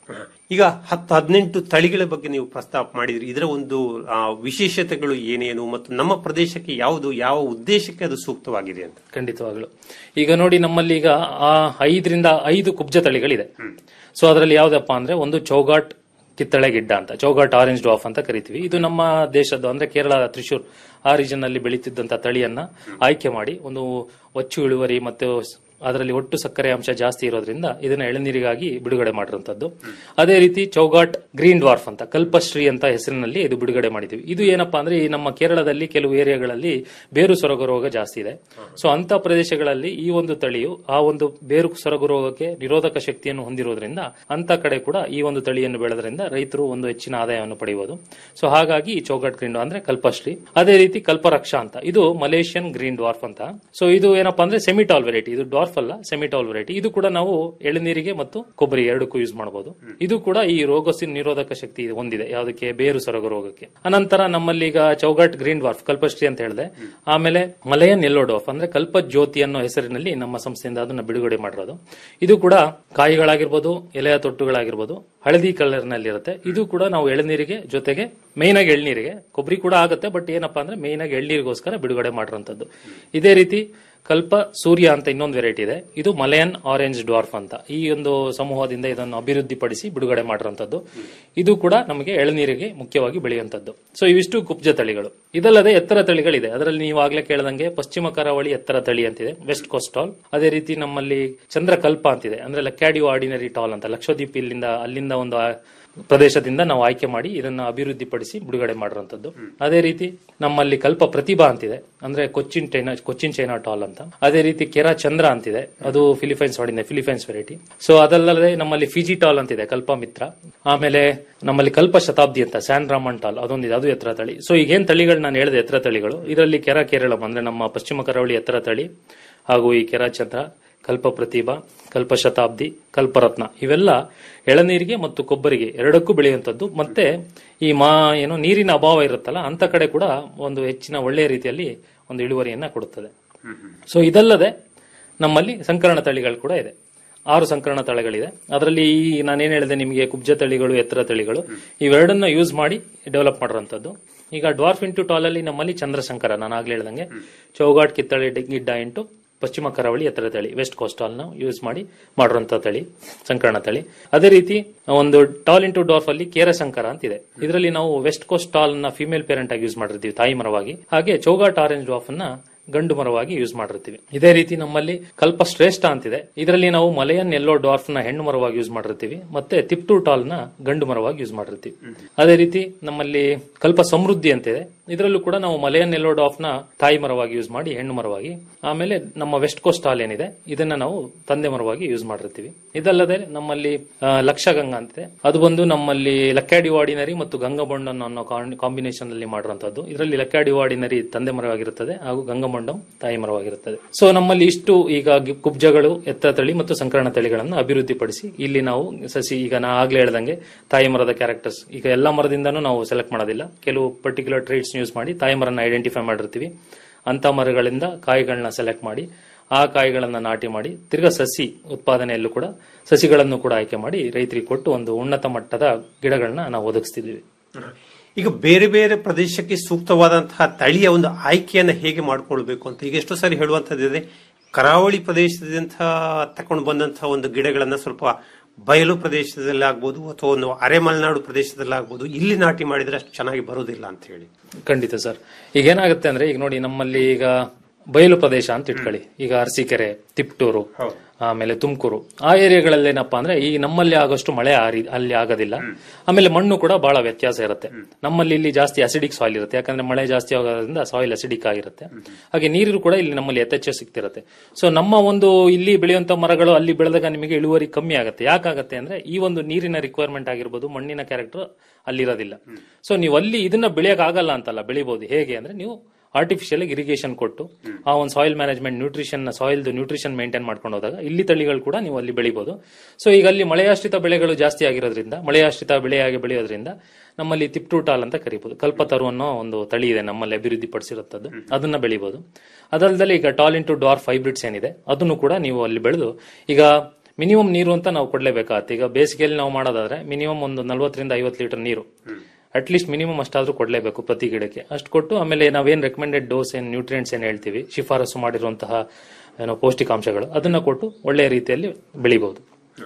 ಈಗ ಹತ್ತು ಹದಿನೆಂಟು ತಳಿಗಳ ಬಗ್ಗೆ ನೀವು ಪ್ರಸ್ತಾಪ ಮಾಡಿದ್ರಿ ಇದರ ಒಂದು ಆ, ವಿಶೇಷತೆಗಳು ಏನೇನು ಮತ್ತು ನಮ್ಮ ಪ್ರದೇಶಕ್ಕೆ ಯಾವುದು ಯಾವ ಉದ್ದೇಶಕ್ಕೆ ಅದು ಸೂಕ್ತವಾಗಿದೆ ಅಂತ ಖಂಡಿತವಾಗ್ಲು ಈಗ ನೋಡಿ ನಮ್ಮಲ್ಲಿ ಈಗ ಆ ಐದರಿಂದ ಐದು ಕುಬ್ಜ ತಳಿಗಳಿದೆ ಸೊ ಅದರಲ್ಲಿ ಯಾವ್ದಪ್ಪ ಅಂದ್ರೆ ಒಂದು ಚೌಗಾಟ್ ಕಿತ್ತಳೆ ಗಿಡ್ಡ ಅಂತ ಚೌಗಾಟ್ ಆರೆಂಜ್ ಡಾಫ್ ಅಂತ ಕರಿತೀವಿ ಇದು ನಮ್ಮ ದೇಶದ ಅಂದ್ರೆ ಕೇರಳ ತ್ರಿಶೂರ್ ಆ ರೀಜನ್ ನಲ್ಲಿ ಬೆಳೀತಿದ್ದಂತ ತಳಿಯನ್ನ ಆಯ್ಕೆ ಮಾಡಿ ಒಂದು ಒಚ್ಚು ಇಳುವರಿ ಮತ್ತು ಅದರಲ್ಲಿ ಒಟ್ಟು ಸಕ್ಕರೆ ಅಂಶ ಜಾಸ್ತಿ ಇರೋದ್ರಿಂದ ಇದನ್ನ ಎಳನೀರಿಗಾಗಿ ಬಿಡುಗಡೆ ಮಾಡಿರುವಂತದ್ದು ಅದೇ ರೀತಿ ಚೌಗಾಟ್ ಗ್ರೀನ್ ಡ್ವಾರ್ಫ್ ಅಂತ ಕಲ್ಪಶ್ರೀ ಅಂತ ಹೆಸರಿನಲ್ಲಿ ಇದು ಬಿಡುಗಡೆ ಮಾಡಿದ್ದೀವಿ ಇದು ಏನಪ್ಪಾ ಅಂದ್ರೆ ಈ ನಮ್ಮ ಕೇರಳದಲ್ಲಿ ಕೆಲವು ಏರಿಯಾಗಳಲ್ಲಿ ಬೇರು ಸೊರಗು ರೋಗ ಜಾಸ್ತಿ ಇದೆ ಸೊ ಅಂತ ಪ್ರದೇಶಗಳಲ್ಲಿ ಈ ಒಂದು ತಳಿಯು ಆ ಒಂದು ಬೇರು ಸೊರಗು ರೋಗಕ್ಕೆ ನಿರೋಧಕ ಶಕ್ತಿಯನ್ನು ಹೊಂದಿರೋದ್ರಿಂದ ಅಂತ ಕಡೆ ಕೂಡ ಈ ಒಂದು ತಳಿಯನ್ನು ಬೆಳೆದ್ರಿಂದ ರೈತರು ಒಂದು ಹೆಚ್ಚಿನ ಆದಾಯವನ್ನು ಪಡೆಯಬಹುದು ಸೊ ಹಾಗಾಗಿ ಈ ಚೌಗಾಟ್ ಗ್ರೀನ್ ಅಂದ್ರೆ ಕಲ್ಪಶ್ರೀ ಅದೇ ರೀತಿ ಕಲ್ಪರಕ್ಷಾ ಅಂತ ಇದು ಮಲೇಷಿಯನ್ ಗ್ರೀನ್ ಡ್ವಾರ್ಫ್ ಅಂತ ಸೊ ಇದು ಏನಪ್ಪಾ ಅಂದ್ರೆ ಸೆಮಿಟಾಲ್ ವೆರೈಟಿ ಇದು ಡಾರ್ಫ್ ಅಲ್ಲ ಸೆಮಿಟಾಲ್ ವೆರೈಟಿ ಇದು ಕೂಡ ನಾವು ಎಳನೀರಿಗೆ ಮತ್ತು ಕೊಬ್ಬರಿ ಎರಡಕ್ಕೂ ಯೂಸ್ ಮಾಡಬಹುದು ಇದು ಕೂಡ ಈ ರೋಗ ನಿರೋಧಕ ಶಕ್ತಿ ಹೊಂದಿದೆ ಯಾವುದಕ್ಕೆ ಬೇರು ಸೊರಗು ರೋಗಕ್ಕೆ ಅನಂತರ ನಮ್ಮಲ್ಲಿ ಈಗ ಚೌಗಾಟ್ ಗ್ರೀನ್ ಡ್ವಾರ್ಫ್ ಕಲ್ಪಶ್ರೀ ಅಂತ ಹೇಳಿದೆ ಆಮೇಲೆ ಮಲಯನ್ ಯೆಲ್ಲೋ ಡಾರ್ಫ್ ಅಂದ್ರೆ ಕಲ್ಪ ಜ್ಯೋತಿ ಅನ್ನೋ ಹೆಸರಿನಲ್ಲಿ ನಮ್ಮ ಸಂಸ್ಥೆಯಿಂದ ಅದನ್ನ ಬಿಡುಗಡೆ ಮಾಡಿರೋದು ಇದು ಕೂಡ ಕಾಯಿಗಳಾಗಿರ್ಬೋದು ಎಲೆಯ ತೊಟ್ಟುಗಳಾಗಿರ್ಬೋದು ಹಳದಿ ಕಲರ್ ನಲ್ಲಿ ಇರುತ್ತೆ ಇದು ಕೂಡ ನಾವು ಎಳನೀರಿಗೆ ಜೊತೆಗೆ ಮೇನ್ ಆಗಿ ಎಳ್ನೀರಿಗೆ ಕೊಬ್ಬರಿ ಕೂಡ ಆಗುತ್ತೆ ಬಟ್ ಏನಪ್ಪಾ ಅಂದ್ರೆ ಮೇನ್ ಆಗಿ ಎಳ್ನೀರಿಗೋಸ್ಕರ ಬಿಡುಗಡೆ ಮಾಡಿರೋಂಥದ್ದು ಇದೇ ರೀತಿ ಕಲ್ಪ ಸೂರ್ಯ ಅಂತ ಇನ್ನೊಂದು ವೆರೈಟಿ ಇದೆ ಇದು ಮಲಯನ್ ಆರೆಂಜ್ ಡ್ವಾರ್ಫ್ ಅಂತ ಈ ಒಂದು ಸಮೂಹದಿಂದ ಇದನ್ನು ಅಭಿವೃದ್ಧಿಪಡಿಸಿ ಬಿಡುಗಡೆ ಮಾಡಿರುವಂತದ್ದು ಇದು ಕೂಡ ನಮಗೆ ಎಳನೀರಿಗೆ ಮುಖ್ಯವಾಗಿ ಬೆಳೆಯುವಂತದ್ದು ಸೊ ಇವಿಷ್ಟು ಕುಬ್ಜ ತಳಿಗಳು ಇದಲ್ಲದೆ ಎತ್ತರ ತಳಿಗಳಿದೆ ಅದರಲ್ಲಿ ನೀವು ಆಗ್ಲೇ ಕೇಳದಂಗೆ ಪಶ್ಚಿಮ ಕರಾವಳಿ ಎತ್ತರ ತಳಿ ಅಂತಿದೆ ವೆಸ್ಟ್ ಕೋಸ್ಟಾಲ್ ಅದೇ ರೀತಿ ನಮ್ಮಲ್ಲಿ ಚಂದ್ರಕಲ್ಪ ಅಂತಿದೆ ಅಂದ್ರೆ ಲಕ್ಯಾಡಿಯೋ ಆರ್ಡಿನರಿ ಟಾಲ್ ಅಂತ ಲಕ್ಷದ್ವೀಪ್ ಇಲ್ಲಿಂದ ಅಲ್ಲಿಂದ ಒಂದು ಆ- ಪ್ರದೇಶದಿಂದ ನಾವು ಆಯ್ಕೆ ಮಾಡಿ ಇದನ್ನ ಅಭಿವೃದ್ಧಿಪಡಿಸಿ ಬಿಡುಗಡೆ ಮಾಡಿರುವಂತದ್ದು ಅದೇ ರೀತಿ ನಮ್ಮಲ್ಲಿ ಕಲ್ಪ ಪ್ರತಿಭಾ ಅಂತಿದೆ ಅಂದ್ರೆ Cochin China Cochin China tall ಅಂತ ಅದೇ ರೀತಿ ಕೆರಾ ಚಂದ್ರ ಅಂತಿದೆ ಅದು ಫಿಲಿಪೈನ್ಸ್ ಹೊಡಿದೆ ಫಿಲಿಪೈನ್ಸ್ ವೆರೈಟಿ ಸೊ ಅದಲ್ಲದೆ ನಮ್ಮಲ್ಲಿ ಫಿಜಿ ಟಾಲ್ ಅಂತಿದೆ ಕಲ್ಪ ಮಿತ್ರ ಆಮೇಲೆ ನಮ್ಮಲ್ಲಿ ಕಲ್ಪ ಶತಾಬ್ದಿ ಅಂತ ಸ್ಯಾನ್ ರಾಮನ್ ಟಾಲ್ ಅದೊಂದಿದೆ ಅದು ಎತ್ತರ ತಳಿ ಸೊ ಈಗೇನ್ ತಳಿಗಳು ನಾನು ಹೇಳಿದೆ ಎತ್ತರ ತಳಿಗಳು ಇದರಲ್ಲಿ ಕೆರಾ ಕೇರಳಂ ಅಂದ್ರೆ ನಮ್ಮ ಪಶ್ಚಿಮ ಕರಾವಳಿ ಎತ್ತರ ತಳಿ ಹಾಗೂ ಈ ಕೆರಾ ಚಂದ್ರ ಕಲ್ಪ ಪ್ರತಿಭಾ ಕಲ್ಪ ಶತಾಬ್ದಿ ಕಲ್ಪರತ್ನ ಇವೆಲ್ಲ ಎಳನೀರಿಗೆ ಮತ್ತು ಕೊಬ್ಬರಿಗೆ ಎರಡಕ್ಕೂ ಬೆಳೆಯುವಂತದ್ದು ಮತ್ತೆ ಈ ಮಾ ಏನು ನೀರಿನ ಅಭಾವ ಇರುತ್ತಲ್ಲ ಅಂತ ಕಡೆ ಕೂಡ ಒಂದು ಹೆಚ್ಚಿನ ಒಳ್ಳೆಯ ರೀತಿಯಲ್ಲಿ ಒಂದು ಇಳುವರಿಯನ್ನ ಕೊಡುತ್ತದೆ ಸೊ ಇದಲ್ಲದೆ ನಮ್ಮಲ್ಲಿ ಸಂಕರಣ ತಳಿಗಳು ಕೂಡ ಇದೆ ಆರು ಸಂಕರಣ ತಳಿಗಳಿದೆ ಅದರಲ್ಲಿ ಈ ನಾನೇನ್ ಹೇಳಿದೆ ನಿಮಗೆ ಕುಬ್ಜ ತಳಿಗಳು ಎತ್ತರ ತಳಿಗಳು ಇವೆರಡನ್ನ ಯೂಸ್ ಮಾಡಿ ಡೆವಲಪ್ ಮಾಡಿರುವಂತದ್ದು ಈಗ ಡ್ವಾರ್ಫ್ ಇಂಟು ಟಾಲ್ ಅಲ್ಲಿ ನಮ್ಮಲ್ಲಿ ಚಂದ್ರಶಂಕರ ನಾನು ಆಗ್ಲೇ ಹೇಳ್ದಂಗೆ ಚೌಗಾಟ್ ಕಿತ್ತಳೆ ಡಿ- ಗಿಡ್ಡ ಇಂಟು ಪಶ್ಚಿಮ ಕರಾವಳಿ ಎತ್ತರ ತಳಿ ವೆಸ್ಟ್ ಕೋಸ್ಟಾಲ್ ನ ಯೂಸ್ ಮಾಡಿ ಮಾಡಿರುವಂತ ತಳಿ ಸಂಕರಣ ತಳಿ ಅದೇ ರೀತಿ ಒಂದು ಟಾಲ್ ಇಂಟು ಡಾರ್ಫ್ ಅಲ್ಲಿ ಕೇರ ಶಂಕರ ಅಂತಿದೆ ಇದರಲ್ಲಿ ನಾವು ವೆಸ್ಟ್ ಕೋಸ್ಟ್ ಟಾಲ್ ನ ಫಿಮೇಲ್ ಪೇರೆಂಟ್ ಆಗಿ ಯೂಸ್ ಮಾಡಿರ್ತೀವಿ ತಾಯಿ ಮರವಾಗಿ ಹಾಗೆ ಚೌಗಾಟ್ ಆರೆಂಜ್ ಡಾರ್ಫ್ ಅನ್ನ ಗಂಡು ಮರವಾಗಿ ಯೂಸ್ ಮಾಡಿರ್ತೀವಿ ಇದೇ ರೀತಿ ನಮ್ಮಲ್ಲಿ ಕಲ್ಪ ಶ್ರೇಷ್ಠ ಅಂತಿದೆ ಇದರಲ್ಲಿ ನಾವು ಮಲಯನ್ ಎಲ್ಲೋ ಡಾರ್ಫ್ ನ ಹೆಣ್ಣು ಮರವಾಗಿ ಯೂಸ್ ಮಾಡಿರ್ತೀವಿ ಮತ್ತೆ ತಿಪ್ಟು ಟಾಲ್ ನ ಗಂಡು ಮರವಾಗಿ ಯೂಸ್ ಮಾಡಿರ್ತೀವಿ ಅದೇ ರೀತಿ ನಮ್ಮಲ್ಲಿ ಕಲ್ಪ ಸಮೃದ್ಧಿ ಅಂತಿದೆ ಇದರಲ್ಲೂ ಕೂಡ ನಾವು ಮಲಯನ್ ಎಲ್ಲೋ ಡಾಫ್ ನ ತಾಯಿ ಮರವಾಗಿ ಯೂಸ್ ಮಾಡಿ ಹೆಣ್ಣು ಮರವಾಗಿ ಆಮೇಲೆ ನಮ್ಮ ವೆಸ್ಟ್ ಕೋಸ್ಟ್ ಟಾಲ್ ಏನಿದೆ ಇದನ್ನ ನಾವು ತಂದೆ ಮರವಾಗಿ ಯೂಸ್ ಮಾಡಿರ್ತೀವಿ ಇದಲ್ಲದೆ ನಮ್ಮಲ್ಲಿ ಆ, ಲಕ್ಷಗಂಗಾ ಅಂತಿದೆ ಅದು ಬಂದು ನಮ್ಮಲ್ಲಿ ಲಕ್ಕಾಡಿ ಆರ್ಡಿನರಿ ಮತ್ತು ಗಂಗಬೊಂಡನ್ ಅನ್ನೋ ಕಾಂಬಿನೇಷನ್ ಅಲ್ಲಿ ಮಾಡಿರುವಂತದ್ದು ಇದರಲ್ಲಿ ಲಕ್ಕಾಡಿ ಆರ್ಡಿನರಿ ತಂದೆ ಮರವಾಗಿರುತ್ತದೆ ಹಾಗೂ ಗಂಗಮೊಂಡಂ ತಾಯಿ ಮರವಾಗಿರುತ್ತದೆ ಸೊ ನಮ್ಮಲ್ಲಿ ಇಷ್ಟು ಈಗ ಗಿ- ಕುಬ್ಜಗಳು ಎತ್ತರ ತಳಿ ಮತ್ತು ಸಂಕರಣ ತಳಿಗಳನ್ನು ಅಭಿವೃದ್ಧಿಪಡಿಸಿ ಇಲ್ಲಿ ನಾವು ಸಸಿ ಈಗ ನಾ ಆಗ್ಲೇ ಹೇಳ್ದಂಗೆ ತಾಯಿ ಮರದ ಕ್ಯಾರೆಕ್ಟರ್ಸ್ ಈಗ ಎಲ್ಲ ಮರದಿಂದನೂ ನಾವು ಸೆಲೆಕ್ಟ್ ಮಾಡೋದಿಲ್ಲ ಕೆಲವು ಪರ್ಟಿಕ್ಯುಲರ್ ಟ್ರೇಟ್ಸ್ ಯೂಸ್ ಮಾಡಿ ತಾಯಿ ಮರನ ಐಡೆಂಟಿಫೈ ಮಾಡಿರ್ತೀವಿ ಅಂತ ಮರಗಳಿಂದ ಕಾಯಿಗಳನ್ನ ಸೆಲೆಕ್ಟ್ ಮಾಡಿ ಆ ಕಾಯಿಗಳನ್ನ ನಾಟಿ ಮಾಡಿ ತಿರ್ಗಾ ಸಸಿ ಉತ್ಪಾದನೆಯಲ್ಲೂ ಕೂಡ ಸಸಿಗಳನ್ನು ಕೂಡ ಆಯ್ಕೆ ಮಾಡಿ ರೈತರಿಗೆ ಕೊಟ್ಟು ಒಂದು ಉನ್ನತ ಮಟ್ಟದ ಗಿಡಗಳನ್ನ ನಾವು ಒದಗಿಸ್ತಿದ್ದೀವಿ ಈಗ ಬೇರೆ ಬೇರೆ ಪ್ರದೇಶಕ್ಕೆ ಸೂಕ್ತವಾದಂತಹ ತಳಿಯ ಒಂದು ಆಯ್ಕೆಯನ್ನು ಹೇಗೆ ಮಾಡ್ಕೊಳ್ಬೇಕು ಅಂತ ಈಗ ಎಷ್ಟೋ ಸಾರಿ ಹೇಳುವಂತದ್ದಿದೆ ಕರಾವಳಿ ಪ್ರದೇಶದಿಂದ ತಕೊಂಡು ಬಂದಂತಹ ಒಂದು ಗಿಡಗಳನ್ನ ಸ್ವಲ್ಪ ಬಯಲು ಪ್ರದೇಶದಲ್ಲಿ ಆಗ್ಬೋದು ಅಥವಾ ಒಂದು ಅರೆ ಮಲೆನಾಡು ಪ್ರದೇಶದಲ್ಲಿ ಆಗ್ಬೋದು ಇಲ್ಲಿ ನಾಟಿ ಮಾಡಿದ್ರೆ ಅಷ್ಟು ಚೆನ್ನಾಗಿ ಬರುವುದಿಲ್ಲ ಅಂತ ಹೇಳಿ ಖಂಡಿತ ಸರ್ ಈಗ ಏನಾಗುತ್ತೆ ಅಂದ್ರೆ ಈಗ ನೋಡಿ ನಮ್ಮಲ್ಲಿ ಈಗ ಬಯಲು ಪ್ರದೇಶ ಅಂತ ಇಟ್ಕೊಳ್ಳಿ ಈಗ ಅರಸೀಕೆರೆ ತಿಪ್ಟೂರು ಆಮೇಲೆ ತುಮಕೂರು ಆ ಏರಿಯಾಗಳಲ್ಲಿ ಏನಪ್ಪಾ ಅಂದ್ರೆ ಈ ನಮ್ಮಲ್ಲಿ ಆಗೋಷ್ಟು ಮಳೆ ಆ ರೀ- ಅಲ್ಲಿ ಆಗೋದಿಲ್ಲ ಆಮೇಲೆ ಮಣ್ಣು ಕೂಡ ಬಹಳ ವ್ಯತ್ಯಾಸ ಇರುತ್ತೆ ನಮ್ಮಲ್ಲಿ ಇಲ್ಲಿ ಜಾಸ್ತಿ ಅಸಿಡಿಕ್ ಸಾಯಿಲ್ ಇರುತ್ತೆ ಯಾಕಂದ್ರೆ ಮಳೆ ಜಾಸ್ತಿ ಆಗೋದ್ರಿಂದ ಸಾಯಿಲ್ ಅಸಿಡಿಕ್ ಆಗಿರುತ್ತೆ ಹಾಗೆ ನೀರು ಕೂಡ ಇಲ್ಲಿ ನಮ್ಮಲ್ಲಿ ಯಥೇಚ್ಛ ಸಿಗ್ತಿರುತ್ತೆ ಸೊ ನಮ್ಮ ಒಂದು ಇಲ್ಲಿ ಬೆಳೆಯುವಂತ ಮರಗಳು ಅಲ್ಲಿ ಬೆಳೆದಾಗ ನಿಮಗೆ ಇಳುವರಿ ಕಮ್ಮಿ ಆಗುತ್ತೆ ಯಾಕಾಗತ್ತೆ ಅಂದ್ರೆ ಈ ಒಂದು ನೀರಿನ ರಿಕ್ವೈರ್ಮೆಂಟ್ ಆಗಿರ್ಬೋದು ಮಣ್ಣಿನ ಕ್ಯಾರೆಕ್ಟರ್ ಅಲ್ಲಿರೋದಿಲ್ಲ ಸೊ ನೀವು ಅಲ್ಲಿ ಇದನ್ನ ಬೆಳೆಯಕ್ ಆಗಲ್ಲ ಅಂತಲ್ಲ ಬೆಳಿಬಹುದು ಹೇಗೆ ಅಂದ್ರೆ ನೀವು ಆರ್ಟಿಫಿಷಿಯಲ್ ಇರಿಗೇಷನ್ ಕೊಟ್ಟು ಆ ಒಂದು soil management nutrition soil nutrition maintain ಮಾಡ್ಕೊಂಡು ಹೋದಾಗ ಇಲ್ಲಿ ತಳಿಗಳು ಕೂಡ ನೀವು ಅಲ್ಲಿ ಬೆಳಿಬಹುದು ಸೊ ಈಗ ಅಲ್ಲಿ ಮಳೆಯಾಶ್ರಿತ ಬೆಳೆಗಳು ಜಾಸ್ತಿ ಆಗಿರೋದ್ರಿಂದ ಮಳೆಯಾಶ್ರಿತ ಬೆಳೆಯಾಗಿ ಬೆಳೆಯೋದ್ರಿಂದ ನಮ್ಮಲ್ಲಿ ತಿಪ್ಟೂಟಾಲ್ ಅಂತ ಕರಿಬಹುದು ಕಲ್ಪತರು ಅನ್ನೋ ಒಂದು ತಳಿ ಇದೆ ನಮ್ಮಲ್ಲಿ ಅಭಿವೃದ್ಧಿ ಪಡಿಸಿರುತ್ತದೆ ಅದನ್ನ ಬೆಳಿಬಹುದು ಅದಲ್ಲದೆ ಈಗ ಟಾಲ್ ಇಂಟು ಡಾರ್ಫ್ ಹೈಬ್ರಿಡ್ಸ್ ಏನಿದೆ ಅದನ್ನು ಕೂಡ ನೀವು ಅಲ್ಲಿ ಬೆಳೆದು ಈಗ ಮಿನಿಮಮ್ ನೀರು ಅಂತ ನಾವು ಕೊಡ್ಲೇಬೇಕಾಗತ್ತೆ ಈಗ ಬೇಸಿಗೆಯಲ್ಲಿ ನಾವು ಮಾಡೋದಾದ್ರೆ ಮಿನಿಮಮ್ ಒಂದು ನಲ್ವತ್ತರಿಂದ ಐವತ್ತು ಲೀಟರ್ ನೀರು ಅಟ್ಲೀಸ್ಟ್ ಮಿನಿಮಮ್ ಅಷ್ಟಾದ್ರೂ ಕೊಡಲೇಬೇಕು ಪ್ರತಿ ಗಿಡಕ್ಕೆ ಅಷ್ಟು ಕೊಟ್ಟು ಆಮೇಲೆ ನಾವೇನ್ ರೆಕಮೆಂಡೆಡ್ ಡೋಸ್ ಏನ್ ನ್ಯೂಟ್ರಿಯೆಂಟ್ಸ್ ಏನ್ ಹೇಳ್ತೀವಿ ಶಿಫಾರಸು ಮಾಡಿರುವಂತಹ ಏನೋ ಪೌಷ್ಟಿಕಾಂಶಗಳು ಅದನ್ನ ಕೊಟ್ಟು ಒಳ್ಳೆಯ ರೀತಿಯಲ್ಲಿ ಬೆಳಿಬಹುದು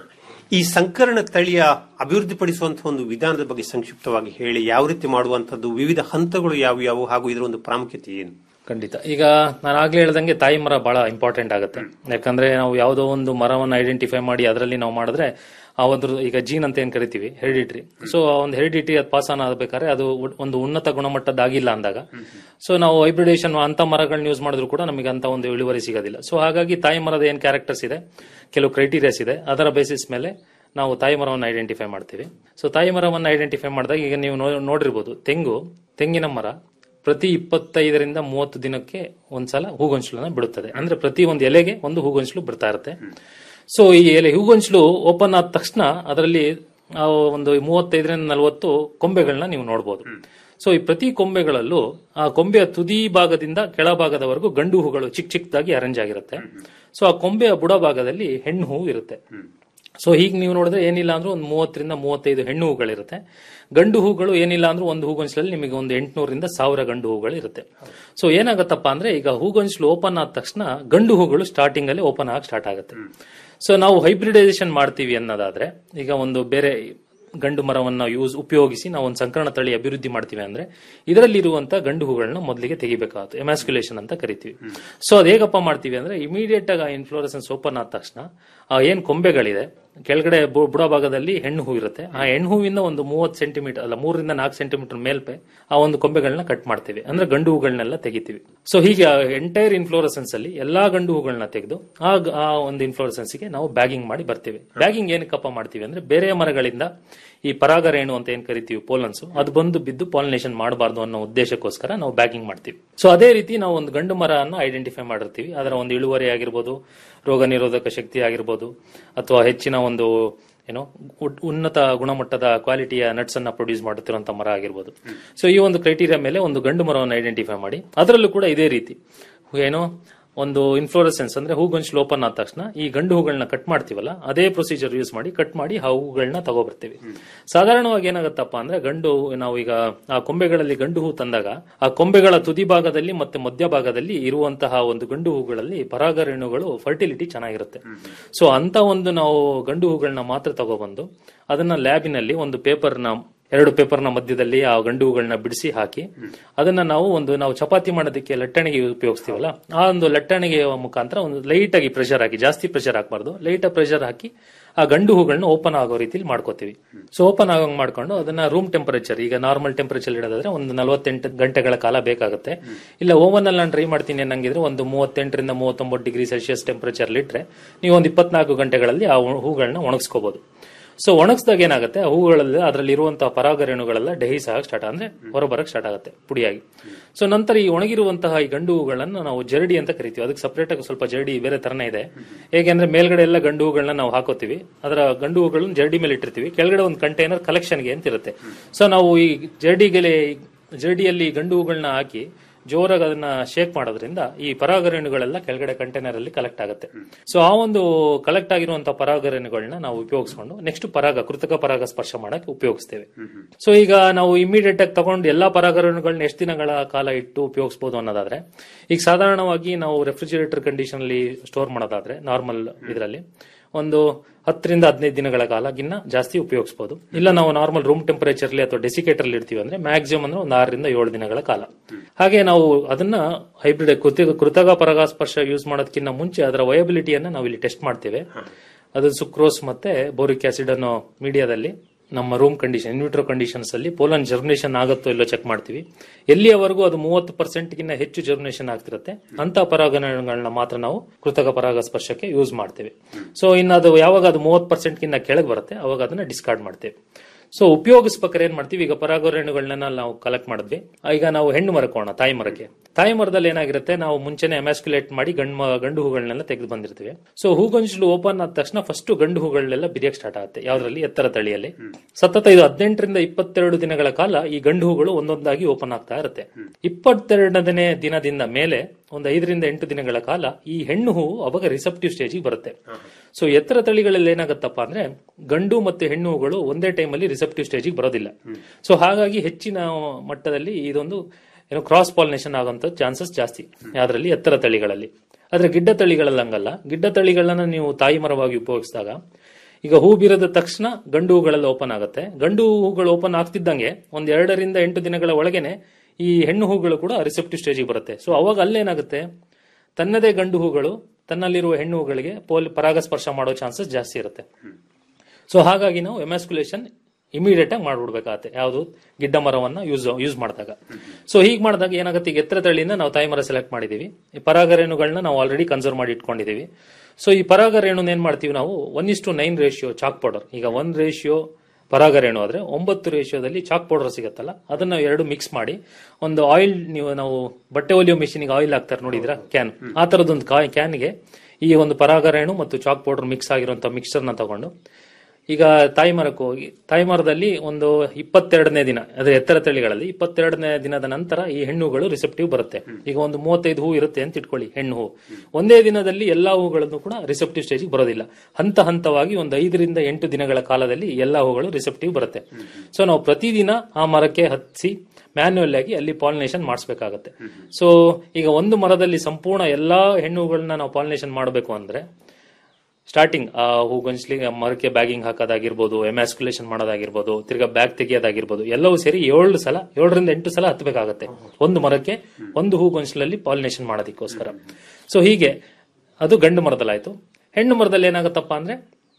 ಈ ಸಂಕರಣ ತಳಿಯ ಅಭಿವೃದ್ಧಿಪಡಿಸುವಂತಹ ಒಂದು ವಿಧಾನದ ಬಗ್ಗೆ ಸಂಕ್ಷಿಪ್ತವಾಗಿ ಹೇಳಿ ಯಾವ ರೀತಿ ಮಾಡುವಂತದ್ದು ವಿವಿಧ ಹಂತಗಳು ಯಾವ ಯಾವುವು ಹಾಗೂ ಇದರ ಒಂದು ಪ್ರಾಮುಖ್ಯತೆ ಏನು ಖಂಡಿತ ಈಗ ನಾನು ಆಗ್ಲೇ ಹೇಳ್ದಂಗೆ ತಾಯಿ ಮರ ಬಹಳ ಇಂಪಾರ್ಟೆಂಟ್ ಆಗುತ್ತೆ ಯಾಕಂದ್ರೆ ನಾವು ಯಾವುದೋ ಒಂದು ಮರವನ್ನು ಐಡೆಂಟಿಫೈ ಮಾಡಿ ಅದರಲ್ಲಿ ನಾವು ಮಾಡಿದ್ರೆ ಆ ಒಂದು ಈಗ ಜೀನ್ ಅಂತ ಏನ್ ಕರಿತೀವಿ ಹೆರಿಡಿಟ್ರಿ ಸೊ ಆ ಒಂದು ಹೆರಿಡಿಟಿ ಅದು ಪಾಸ್ ಆನ್ ಆಗ್ಬೇಕಾದ್ರೆ ಅದು ಉ- ಒಂದು ಉನ್ನತ ಗುಣಮಟ್ಟದ್ದಾಗಿಲ್ಲ ಅಂದಾಗ ಸೊ ನಾವು ಹೈಬ್ರಿಡೇಷನ್ ಅಂತ ಮರಗಳನ್ನ ಯೂಸ್ ಮಾಡಿದ್ರು ಕೂಡ ನಮಗೆ ಅಂತ ಒಂದು ಇಳುವರಿ ಸಿಗೋದಿಲ್ಲ ಸೊ ಹಾಗಾಗಿ ತಾಯಿ ಮರದ ಏನ್ ಕ್ಯಾರೆಕ್ಟರ್ಸ್ ಇದೆ ಕೆಲವು ಕ್ರೈಟೀರಿಯಾಸ್ ಇದೆ ಅದರ ಬೇಸಿಸ್ ಮೇಲೆ ನಾವು ತಾಯಿ ಮರವನ್ನು ಐಡೆಂಟಿಫೈ ಮಾಡ್ತೀವಿ ಸೊ ತಾಯಿ ಮರವನ್ನು ಐಡೆಂಟಿಫೈ ಮಾಡಿದಾಗ ಈಗ ನೀವು ನೋ- ನೋಡಿರ್ಬೋದು ತೆಂಗು ತೆಂಗಿನ ಮರ ಪ್ರತಿ ಇಪ್ಪತ್ತೈದರಿಂದ ಮೂವತ್ತು ದಿನಕ್ಕೆ ಒಂದ್ಸಲ ಹೂಗೊಂಚಲನ್ನ ಬಿಡುತ್ತದೆ ಅಂದ್ರೆ ಪ್ರತಿ ಒಂದು ಎಲೆಗೆ ಒಂದು ಹೂಗೊಂಚಲು ಬಿಡ್ತಾ ಇರುತ್ತೆ ಸೊ ಈ ಎಲೆ ಹೂಗೊಂಚಲು ಓಪನ್ ಆದ ತಕ್ಷಣ ಅದರಲ್ಲಿ ಆ ಒಂದು ಮೂವತ್ತೈದರಿಂದ ನಲವತ್ತು ಕೊಂಬೆಗಳನ್ನ ನೀವು ನೋಡಬಹುದು ಸೊ ಈ ಪ್ರತಿ ಕೊಂಬೆಗಳಲ್ಲೂ ಆ ಕೊಂಬೆಯ ತುದಿ ಭಾಗದಿಂದ ಕೆಳಭಾಗದವರೆಗೂ ಗಂಡು ಹೂಗಳು ಚಿಕ್ಕ ಚಿಕ್ಕದಾಗಿ ಅರೇಂಜ್ ಆಗಿರುತ್ತೆ ಸೊ ಆ ಕೊಂಬೆಯ ಬುಡ ಭಾಗದಲ್ಲಿ ಹೆಣ್ಣು ಹೂ ಇರುತ್ತೆ ಸೊ ಹೀಗೆ ನೀವು ನೋಡಿದ್ರೆ ಏನಿಲ್ಲ ಅಂದ್ರೂ ಒಂದು ಮೂವತ್ತರಿಂದ ಮೂವತ್ತೈದು ಹೆಣ್ಣು ಹೂಗಳಿರುತ್ತೆ ಗಂಡು ಹೂಗಳು ಏನಿಲ್ಲ ಅಂದ್ರೂ ಒಂದು ಹೂಗೊಂಚಲಲ್ಲಿ ನಿಮಗೆ ಒಂದು ಎಂಟುನೂರಿಂದ ಸಾವಿರ ಗಂಡು ಹೂಗಳು ಇರುತ್ತೆ ಸೊ ಏನಾಗತ್ತಪ್ಪ ಅಂದ್ರೆ ಈಗ ಹೂಗೊಂಚಲು ಓಪನ್ ಆದ ತಕ್ಷಣ ಗಂಡು ಹೂಗಳು ಸ್ಟಾರ್ಟಿಂಗ್ ಅಲ್ಲಿ ಓಪನ್ ಆಗಿ ಸ್ಟಾರ್ಟ್ ಆಗುತ್ತೆ ಸೊ ನಾವು ಹೈಬ್ರಿಡೈಸೇಷನ್ ಮಾಡ್ತೀವಿ ಅನ್ನೋದಾದ್ರೆ ಈಗ ಒಂದು ಬೇರೆ ಗಂಡು ಮರವನ್ನ ಯೂಸ್ ಉಪಯೋಗಿಸಿ ನಾವು ಒಂದು ಸಂಕರಣ ತಳಿ ಅಭಿವೃದ್ಧಿ ಮಾಡ್ತೀವಿ ಅಂದ್ರೆ ಇದರಲ್ಲಿರುವಂತ ಗಂಡು ಹೂಗಳನ್ನ ಮೊದಲಿಗೆ ತೆಗಿಬೇಕಾಗುತ್ತೆ ಎಮ್ಯಾಸ್ಕ್ಯುಲೇಷನ್ ಅಂತ ಕರಿತೀವಿ ಸೊ ಅದು ಹೇಗಪ್ಪ ಮಾಡ್ತೀವಿ ಅಂದ್ರೆ ಇಮಿಡಿಯೇಟ್ ಆಗಿ ಆ ಇನ್ಫ್ಲೋರೆಸೆನ್ಸ್ ಓಪನ್ ಆದ ತಕ್ಷಣ ಆ ಏನ್ ಕೊಂಬೆಗಳಿದೆ ಕೆಳಗಡೆ ಬು- ಬುಡ ಭಾಗದಲ್ಲಿ ಹೆಣ್ಣು ಹೂ ಇರುತ್ತೆ ಆ ಹೆಣ್ಣು ಹೂವಿಂದ ಒಂದು ಮೂವತ್ತು ಸೆಂಟಿಮೀಟರ್ ಅಲ್ಲ ಮೂರರಿಂದ ನಾಲ್ಕು ಸೆಂಟಿಮೀಟರ್ ಮೇಲ್ಪೆ ಆ ಒಂದು ಕೊಂಬೆಗಳನ್ನ ಕಟ್ ಮಾಡ್ತೀವಿ ಅಂದ್ರೆ ಗಂಡು ಹೂಗಳನ್ನೆಲ್ಲ ತೆಗಿತೀವಿ ಸೊ ಹೀಗೆ ಎಂಟೈರ್ ಇನ್ಫ್ಲೋರೆಸೆನ್ಸ್ ಅಲ್ಲಿ ಎಲ್ಲಾ ಗಂಡು ಹೂಗಳನ್ನ ತೆಗೆದು ಆ ಗ- ಆ ಒಂದು ಇನ್ಫ್ಲೋರೆಸೆನ್ಸ್ ಗೆ ನಾವು ಬ್ಯಾಗಿಂಗ್ ಮಾಡಿ ಬರ್ತೀವಿ ಬ್ಯಾಗಿಂಗ್ ಏನಕ್ಕಪ್ಪ ಮಾಡ್ತೀವಿ ಅಂದ್ರೆ ಬೇರೆ ಮರಗಳಿಂದ ಈ ಪರಾಗರೇಣು ಅಂತ ಏನ್ ಕರಿತೀವಿ ಪೋಲನ್ಸ್ ಅದು ಬಂದು ಬಿದ್ದು ಪಾಲಿನೇಷನ್ ಮಾಡಬಾರ್ದು ಅನ್ನೋ ಉದ್ದೇಶಕ್ಕೋಸ್ಕರ ನಾವು ಬ್ಯಾಗಿಂಗ್ ಮಾಡ್ತೀವಿ ಸೊ ಅದೇ ರೀತಿ ನಾವು ಒಂದು ಗಂಡು ಮರವನ್ನು ಐಡೆಂಟಿಫೈ ಮಾಡಿರ್ತೀವಿ ಅದರ ಒಂದು ಇಳುವರಿ ಆಗಿರ್ಬೋದು ರೋಗ ನಿರೋಧಕ ಶಕ್ತಿ ಆಗಿರ್ಬೋದು ಅಥವಾ ಹೆಚ್ಚಿನ ಒಂದು ಏನೋ ಉಟ್- ಉನ್ನತ ಗುಣಮಟ್ಟದ ಕ್ವಾಲಿಟಿಯ ನಟ್ಸ್ ಅನ್ನ ಪ್ರೊಡ್ಯೂಸ್ ಮಾಡುತ್ತಿರುವಂತ ಮರ ಆಗಿರ್ಬೋದು ಸೊ ಈ ಒಂದು ಕ್ರೈಟೀರಿಯಾ ಮೇಲೆ ಒಂದು ಗಂಡು ಮರವನ್ನು ಐಡೆಂಟಿಫೈ ಮಾಡಿ ಅದರಲ್ಲೂ ಕೂಡ ಇದೇ ರೀತಿ ಏನೋ ಒಂದು ಇನ್ಫ್ಲೋರೆಸೆನ್ಸ್ ಅಂದ್ರೆ ಹೂಗೊಂಚಲು ಓಪನ್ ಆದ ತಕ್ಷಣ ಈ ಗಂಡು ಹೂಗಳನ್ನ ಕಟ್ ಮಾಡ್ತೀವಲ್ಲ ಅದೇ ಪ್ರೊಸೀಜರ್ ಯೂಸ್ ಮಾಡಿ ಕಟ್ ಮಾಡಿ ಆ ಹೂಗಳನ್ನ ತಗೋಬರ್ತೀವಿ ಸಾಧಾರಣವಾಗಿ ಏನಾಗುತ್ತಪ್ಪ ಅಂದ್ರೆ ಗಂಡು ನಾವು ಈಗ ಆ ಕೊಂಬೆಗಳಲ್ಲಿ ಗಂಡು ಹೂ ತಂದಾಗ ಆ ಕೊಂಬೆಗಳ ತುದಿ ಭಾಗದಲ್ಲಿ ಮತ್ತೆ ಮಧ್ಯ ಭಾಗದಲ್ಲಿ ಇರುವಂತಹ ಒಂದು ಗಂಡು ಹೂಗಳಲ್ಲಿ ಪರಾಗರೇಣುಗಳು ಫರ್ಟಿಲಿಟಿ ಚೆನ್ನಾಗಿರುತ್ತೆ ಸೊ ಅಂತ ಒಂದು ನಾವು ಗಂಡು ಹೂಗಳನ್ನ ಮಾತ್ರ ತಗೊಬಂದು ಅದನ್ನ ಲ್ಯಾಬಿನಲ್ಲಿ ಒಂದು ಪೇಪರ್ನ ಎರಡು ಪೇಪರ್ನ ಮಧ್ಯದಲ್ಲಿ ಆ ಗಂಡು ಹೂಗಳನ್ನ ಬಿಡಿಸಿ ಹಾಕಿ ಅದನ್ನ ನಾವು ಒಂದು ನಾವು ಚಪಾತಿ ಮಾಡೋದಕ್ಕೆ ಲಟ್ಟಣಿಗೆ ಉಪಯೋಗಿಸ್ತೀವಲ್ಲ ಆ ಒಂದು ಲಟ್ಟಣಿಗೆಯ ಮುಖಾಂತರ ಒಂದು ಲೈಟ್ ಆಗಿ ಪ್ರೆಷರ್ ಹಾಕಿ ಜಾಸ್ತಿ ಪ್ರೆಷರ್ ಹಾಕಬಾರ್ದು ಲೈಟ್ ಪ್ರೆಷರ್ ಹಾಕಿ ಆ ಗಂಡು ಹೂಗಳನ್ನ ಓಪನ್ ಆಗೋ ರೀತಿಲಿ ಮಾಡ್ಕೋತೀವಿ ಸೊ ಓಪನ್ ಆಗಂಗ್ ಮಾಡ್ಕೊಂಡು ಅದನ್ನ ರೂಮ್ ಟೆಂಪರೇಚರ್ ಈಗ ನಾರ್ಮಲ್ ಟೆಂಪರೇಚರ್ ಇಡೋದಾದ್ರೆ ಒಂದು ನಲವತ್ತೆಂಟು ಗಂಟೆಗಳ ಕಾಲ ಬೇಕಾಗುತ್ತೆ ಇಲ್ಲ ಓವನ್ ಅಲ್ಲಿ ನಾನು ಟ್ರೈ ಮಾಡ್ತೀನಿ ಅನ್ನಂಗಿದ್ರೆ ಒಂದು ಮೂವತ್ತೆಂಟರಿಂದ ಮೂವತ್ತೊಂಬತ್ತು ಡಿಗ್ರಿ ಸೆಲ್ಸಿಯಸ್ ಟೆಂಪರೇಚರ್ ಇಟ್ರೆ ನೀವು ಒಂದು ಇಪ್ಪತ್ನಾಲ್ಕು ಗಂಟೆಗಳಲ್ಲಿ ಆ ಹೂಗಳನ್ನ ಒಣಗಿಸ್ಕೋಬಹುದು ಸೊ ಒಣಗಿಸಿದಾಗ ಏನಾಗುತ್ತೆ ಆ ಹೂಗಳಲ್ಲಿ ಅದರಲ್ಲಿ ಇರುವಂತಹ ಪರಾಗರೇಣುಗಳೆಲ್ಲ ಡಹೀಸ್ ಆಗ ಸ್ಟಾರ್ಟ್ ಅಂದ್ರೆ ಹೊರಬರಕ್ ಸ್ಟಾರ್ಟ್ ಆಗುತ್ತೆ ಪುಡಿಯಾಗಿ ಸೊ ನಂತರ ಈ ಒಣಗಿರುವಂತಹ ಈ ಗಂಡು ಹೂಗಳನ್ನ ನಾವು ಜರಡಿ ಅಂತ ಕರಿತೀವಿ ಅದಕ್ಕೆ ಸಪರೇಟ್ ಆಗಿ ಸ್ವಲ್ಪ ಜರಡಿ ಬೇರೆ ತರನೇ ಇದೆ ಹೇಗೆಂದ್ರೆ ಮೇಲ್ಗಡೆ ಎಲ್ಲ ಗಂಡು ಹೂಗಳನ್ನ ನಾವು ಹಾಕೋತೀವಿ ಅದರ ಗಂಡು ಹೂಗಳನ್ನ ಜರಡಿ ಮೇಲೆ ಇಟ್ಟಿರ್ತೀವಿ ಕೆಳಗಡೆ ಒಂದು ಕಂಟೈನರ್ ಕಲೆಕ್ಷನ್ಗೆ ಅಂತ ಇರುತ್ತೆ ಸೊ ನಾವು ಈ ಜರಡಿಗೆಲೆ ಜರಡಿಯಲ್ಲಿ ಗಂಡು ಹೂಗಳನ್ನ ಹಾಕಿ ಜೋರಾಗಿ ಅದನ್ನ ಶೇಕ್ ಮಾಡೋದ್ರಿಂದ ಈ ಪರಾಗರೇಣುಗಳೆಲ್ಲ ಕೆಳಗಡೆ ಕಂಟೈನರ್ ಅಲ್ಲಿ ಕಲೆಕ್ಟ್ ಆಗುತ್ತೆ ಸೊ ಆ ಒಂದು ಕಲೆಕ್ಟ್ ಆಗಿರುವಂತಹ ಪರಾಗರೇಣುಗಳನ್ನ ನಾವು ಉಪಯೋಗಿಸ್ಕೊಂಡು ನೆಕ್ಸ್ಟ್ ಪರಾಗ ಕೃತಕ ಪರಾಗ ಸ್ಪರ್ಶ ಮಾಡಕ್ಕೆ ಉಪಯೋಗಿಸ್ತೇವೆ ಸೊ ಈಗ ನಾವು ಇಮಿಡಿಯೇಟ್ ಆಗಿ ತಗೊಂಡು ಎಲ್ಲಾ ಪರಾಗರೇಣುಗಳನ್ನ ಎಷ್ಟು ದಿನಗಳ ಕಾಲ ಇಟ್ಟು ಉಪಯೋಗಿಸಬಹುದು ಅನ್ನೋದಾದ್ರೆ ಈಗ ಸಾಧಾರಣವಾಗಿ ನಾವು ರೆಫ್ರಿಜಿರೇಟರ್ ಕಂಡೀಷನ್ ಅಲ್ಲಿ ಸ್ಟೋರ್ ಮಾಡೋದಾದ್ರೆ ನಾರ್ಮಲ್ ಇದರಲ್ಲಿ ಒಂದು ಹತ್ತರಿಂದ ಹದಿನೈದು ದಿನಗಳ ಕಾಲಗಿನ್ನ ಜಾಸ್ತಿ ಉಪಯೋಗಿಸಬಹುದು ಇಲ್ಲ ನಾವು ನಾರ್ಮಲ್ ರೂಮ್ ಟೆಂಪರೇಚರ್ ಅಥವಾ ಡೆಸಿಕೇಟರ್ ಇರ್ತೀವಿ ಅಂದ್ರೆ ಮ್ಯಾಕ್ಸಿಮಮ್ ಅಂದ್ರೆ ಒಂದು ಆರರಿಂದ ಏಳು ದಿನಗಳ ಕಾಲ ಹಾಗೆ ನಾವು ಅದನ್ನ ಹೈಬ್ರಿಡ್ ಕೃತಕ ಕೃತಕ ಪರಾಗಸ್ಪರ್ಶ ಯೂಸ್ ಮಾಡೋದಕ್ಕಿಂತ ಮುಂಚೆ ಅದರ ವಯಬಿಲಿಟಿಯನ್ನ ನಾವು ಇಲ್ಲಿ ಟೆಸ್ಟ್ ಮಾಡ್ತೇವೆ ಅದು ಸುಕ್ರೋಸ್ ಮತ್ತೆ ಬೋರಿಕ್ ಆಸಿಡ್ ಅನ್ನೋ ಮೀಡಿಯಾದಲ್ಲಿ ನಮ್ಮ ರೂಮ್ ಕಂಡೀಷನ್ ಇನ್ವಿಟ್ರೋ ಕಂಡೀಷನ್ಸ್ ಅಲ್ಲಿ ಪೋಲನ್ ಜರ್ಮಿನೇಷನ್ ಆಗುತ್ತೋ ಇಲ್ಲೋ ಚೆಕ್ ಮಾಡ್ತೀವಿ ಎಲ್ಲಿಯವರೆಗೂ ಅದು ಮೂವತ್ತು ಪರ್ಸೆಂಟ್ ಗಿನ್ನ ಹೆಚ್ಚು ಜರ್ಮಿನೇಷನ್ ಆಗ್ತಿರುತ್ತೆ ಅಂತ ಪರಾಗಗಳನ್ನ ಮಾತ್ರ ನಾವು ಕೃತಕ ಪರಾಗಸ್ಪರ್ಶಕ್ಕೆ ಯೂಸ್ ಮಾಡ್ತೇವೆ ಸೊ ಇನ್ನು ಅದು ಯಾವಾಗ ಅದು ಮೂವತ್ತು ಪರ್ಸೆಂಟ್ ಗಿನ್ನ ಕೆಳಗೆ ಬರುತ್ತೆ ಅವಾಗ ಅದನ್ನ ಡಿಸ್ಕಾರ್ಡ್ ಮಾಡ್ತೇವೆ ಸೊ ಉಪಯೋಗಿಸ್ಬೇಕಾದ್ರೆ ಏನ್ ಮಾಡ್ತೀವಿ ಈಗ ಪರಾಗರೇಣುಗಳನ್ನ ನಾವು ಕಲೆಕ್ಟ್ ಮಾಡಿದ್ವಿ ಈಗ ನಾವು ಹೆಣ್ಣು ಮರಕೋಣ ತಾಯಿ ಮರಕ್ಕೆ ತಾಯಿ ಮರದಲ್ಲಿ ಏನಾಗಿರುತ್ತೆ ನಾವು ಮುಂಚೆನೆ ಎಮ್ಯಾಸ್ಕ್ಯುಲೇಟ್ ಮಾಡಿ ಗಂಡು ಮ- ಗಂಡು ಹೂಗಳನ್ನೆಲ್ಲ ತೆಗೆದು ಬಂದಿರ್ತೀವಿ ಸೊ ಹೂಗೊಂಚಲು ಓಪನ್ ಆದ ತಕ್ಷಣ ಫಸ್ಟ್ ಗಂಡು ಹೂಗಳನ್ನೆಲ್ಲ ಬಿರಿಯಕ್ ಸ್ಟಾರ್ಟ್ ಆಗುತ್ತೆ ಯಾವ್ದ್ರಲ್ಲಿ ಎತ್ತರ ತಳಿಯಲ್ಲಿ ಸತತ ಇದು ಹದಿನೆಂಟರಿಂದ ಇಪ್ಪತ್ತೆರಡು ದಿನಗಳ ಕಾಲ ಈ ಗಂಡು ಹೂಗಳು ಒಂದೊಂದಾಗಿ ಓಪನ್ ಆಗ್ತಾ ಇರುತ್ತೆ ಇಪ್ಪತ್ತೆರಡನೇ ದಿನದಿಂದ ಮೇಲೆ ಒಂದು ಐದರಿಂದ ಎಂಟು ದಿನಗಳ ಕಾಲ ಈ ಹೆಣ್ಣು ಹೂವು ಅವಾಗ ರಿಸೆಪ್ಟಿವ್ ಸ್ಟೇಜಿಗೆ ಬರುತ್ತೆ ಸೊ ಎತ್ತರ ತಳಿಗಳಲ್ಲಿ ಏನಾಗುತ್ತಪ್ಪ ಅಂದ್ರೆ ಗಂಡು ಮತ್ತು ಹೆಣ್ಣು ಹೂಗಳು ಒಂದೇ ಟೈಮಲ್ಲಿ ರಿಸೆಪ್ಟಿವ್ ಸ್ಟೇಜಿಗೆ ಬರೋದಿಲ್ಲ ಸೊ ಹಾಗಾಗಿ ಹೆಚ್ಚಿನ ಮಟ್ಟದಲ್ಲಿ ಇದೊಂದು ಏನೋ ಕ್ರಾಸ್ ಪಾಲಿನೇಷನ್ ಆಗುವಂತ ಚಾನ್ಸಸ್ ಜಾಸ್ತಿ ಅದರಲ್ಲಿ ಎತ್ತರ ತಳಿಗಳಲ್ಲಿ ಆದ್ರೆ ಗಿಡ್ಡ ತಳಿಗಳಲ್ಲಿ ಹಂಗಲ್ಲ ಗಿಡ್ಡ ತಳಿಗಳನ್ನ ನೀವು ತಾಯಿ ಮರವಾಗಿ ಉಪಯೋಗಿಸಿದಾಗ ಈಗ ಹೂ ಬಿರದ ತಕ್ಷಣ ಗಂಡು ಹೂಗಳೆಲ್ಲ ಓಪನ್ ಆಗುತ್ತೆ ಗಂಡು ಹೂಗಳು ಓಪನ್ ಆಗ್ತಿದ್ದಂಗೆ ಒಂದ್ ಎರಡರಿಂದ ಎಂಟು ದಿನಗಳ ಒಳಗೇನೆ ಈ ಹೆಣ್ಣು ಹೂಗಳು ಕೂಡ ರಿಸೆಪ್ಟಿವ್ ಸ್ಟೇಜಿಗೆ ಬರುತ್ತೆ ಸೊ ಅವಾಗ ಅಲ್ಲೇನಾಗುತ್ತೆ ತನ್ನದೇ ಗಂಡು ಹೂಗಳು ತನ್ನಲ್ಲಿರುವ ಹೆಣ್ಣು ಹೂಗಳಿಗೆ ಪೋಲ್ ಪರಾಗಸ್ಪರ್ಶ ಮಾಡೋ ಚಾನ್ಸಸ್ ಜಾಸ್ತಿ ಇರುತ್ತೆ ಸೊ ಹಾಗಾಗಿ ನಾವು ಎಮ್ಯಾಸ್ಕುಲೇಷನ್ ಇಮಿಡಿಯೇಟ್ ಆಗಿ ಮಾಡ್ಬಿಡ್ಬೇಕಾಗತ್ತೆ ಯಾವುದು ಗಿಡ್ಡ ಮರವನ್ನ ಯೂಸ್ ಯೂಸ್ ಮಾಡಿದಾಗ ಸೊ ಹೀಗೆ ಮಾಡಿದಾಗ ಏನಾಗುತ್ತೆ ಈಗ ಎತ್ತರ ತಳಿನ ನಾವು ತಾಯಿ ಮರ ಸೆಲೆಕ್ಟ್ ಮಾಡಿದೀವಿ ಈ ಪರಾಗರೇಣುಗಳನ್ನ ನಾವು ಆಲ್ರೆಡಿ ಕನ್ಸರ್ವ್ ಮಾಡಿ ಇಟ್ಕೊಂಡಿದೀವಿ ಸೊ ಈ ಪರಾಗರೇಣುನ ಏನ್ ಮಾಡ್ತೀವಿ ನಾವು one is to nine ratio chalk powder ಈಗ ಒನ್ ರೇಷಿಯೋ ಪರಾಗರೇಣು ಆದ್ರೆ ಒಂಬತ್ತು ರೇಷಿಯೋದಲ್ಲಿ ಚಾಕ್ ಪೌಡರ್ ಸಿಗುತ್ತಲ್ಲ ಅದನ್ನ ಎರಡು ಮಿಕ್ಸ್ ಮಾಡಿ ಒಂದು ಆಯಿಲ್ ನೀವು ನಾವು ಬಟ್ಟೆ ಒಲಿಯೋ ಮಿಷಿನ್ಗೆ ಆಯಿಲ್ ಹಾಕ್ತಾರೆ ನೋಡಿದ್ರ ಕ್ಯಾನ್ ಆ ತರದೊಂದು ಕ್ಯಾನ್ಗೆ ಈ ಒಂದು ಪರಾಗರೇಣು ಮತ್ತು ಚಾಕ್ ಪೌಡರ್ ಮಿಕ್ಸ್ ಆಗಿರುವಂತ ಮಿಕ್ಸ್ಚರ್ನ ತಗೊಂಡು ಈಗ ತಾಯಿ ಮರಕ್ಕೆ ಹೋಗಿ ತಾಯಿ ಮರದಲ್ಲಿ ಒಂದು ಇಪ್ಪತ್ತೆರಡನೇ ದಿನ ಅದೇ ಎತ್ತರ ತಳಿಗಳಲ್ಲಿ ಇಪ್ಪತ್ತೆರಡನೇ ದಿನದ ನಂತರ ಈ ಹೆಣ್ಣುಗಳು ರಿಸೆಪ್ಟಿವ್ ಬರುತ್ತೆ ಈಗ ಒಂದು ಮೂವತ್ತೈದು ಹೂ ಇರುತ್ತೆ ಅಂತ ಇಟ್ಕೊಳ್ಳಿ ಹೆಣ್ಣು ಹೂ ಒಂದೇ ದಿನದಲ್ಲಿ ಎಲ್ಲಾ ಹೂಗಳನ್ನು ಕೂಡ ರಿಸೆಪ್ಟಿವ್ ಸ್ಟೇಜಿಗೆ ಬರೋದಿಲ್ಲ ಹಂತ ಹಂತವಾಗಿ ಒಂದು ಐದರಿಂದ ಎಂಟು ದಿನಗಳ ಕಾಲದಲ್ಲಿ ಎಲ್ಲಾ ಹೂಗಳು ರಿಸೆಪ್ಟಿವ್ ಬರುತ್ತೆ ಸೊ ನಾವು ಪ್ರತಿದಿನ ಆ ಮರಕ್ಕೆ ಹತ್ತಿ ಮ್ಯಾನ್ಯುಯಲ್ ಆಗಿ ಅಲ್ಲಿ ಪಾಲಿನೇಷನ್ ಮಾಡಿಸ್ಬೇಕಾಗತ್ತೆ ಸೊ ಈಗ ಒಂದು ಮರದಲ್ಲಿ ಸಂಪೂರ್ಣ ಎಲ್ಲಾ ಹೆಣ್ಣುಗಳನ್ನ ನಾವು ಪಾಲಿನೇಷನ್ ಮಾಡಬೇಕು ಅಂದ್ರೆ ಸ್ಟಾರ್ಟಿಂಗ್ ಆ ಹೂಗೊಂಚಲಿ ಮರಕ್ಕೆ ಬ್ಯಾಗಿಂಗ್ ಹಾಕೋದಾಗಿರ್ಬೋದು ಎಮ್ಯಾಸ್ಕುಲೇಷನ್ ಮಾಡೋದಾಗಿರ್ಬೋದು ತಿರ್ಗಾ ಬ್ಯಾಗ್ ತೆಗಿಯೋದಾಗಿರ್ಬೋದು ಎಲ್ಲವೂ ಸೇರಿ ಏಳು ಸಲ ಏಳರಿಂದ ಎಂಟು ಸಲ ಹತ್ತಬೇಕಾಗತ್ತೆ ಒಂದು ಮರಕ್ಕೆ ಒಂದು ಹೂಗೊಂಚಲಲ್ಲಿ ಪಾಲಿನೇಷನ್ ಮಾಡೋದಕ್ಕೋಸ್ಕರ ಸೊ ಹೀಗೆ ಅದು ಗಂಡು ಮರದಲ್ಲಾಯ್ತು ಹೆಣ್ಣು ಮರದಲ್ಲಿ ಏನಾಗುತ್ತಪ್ಪ ಅಂದ್ರೆ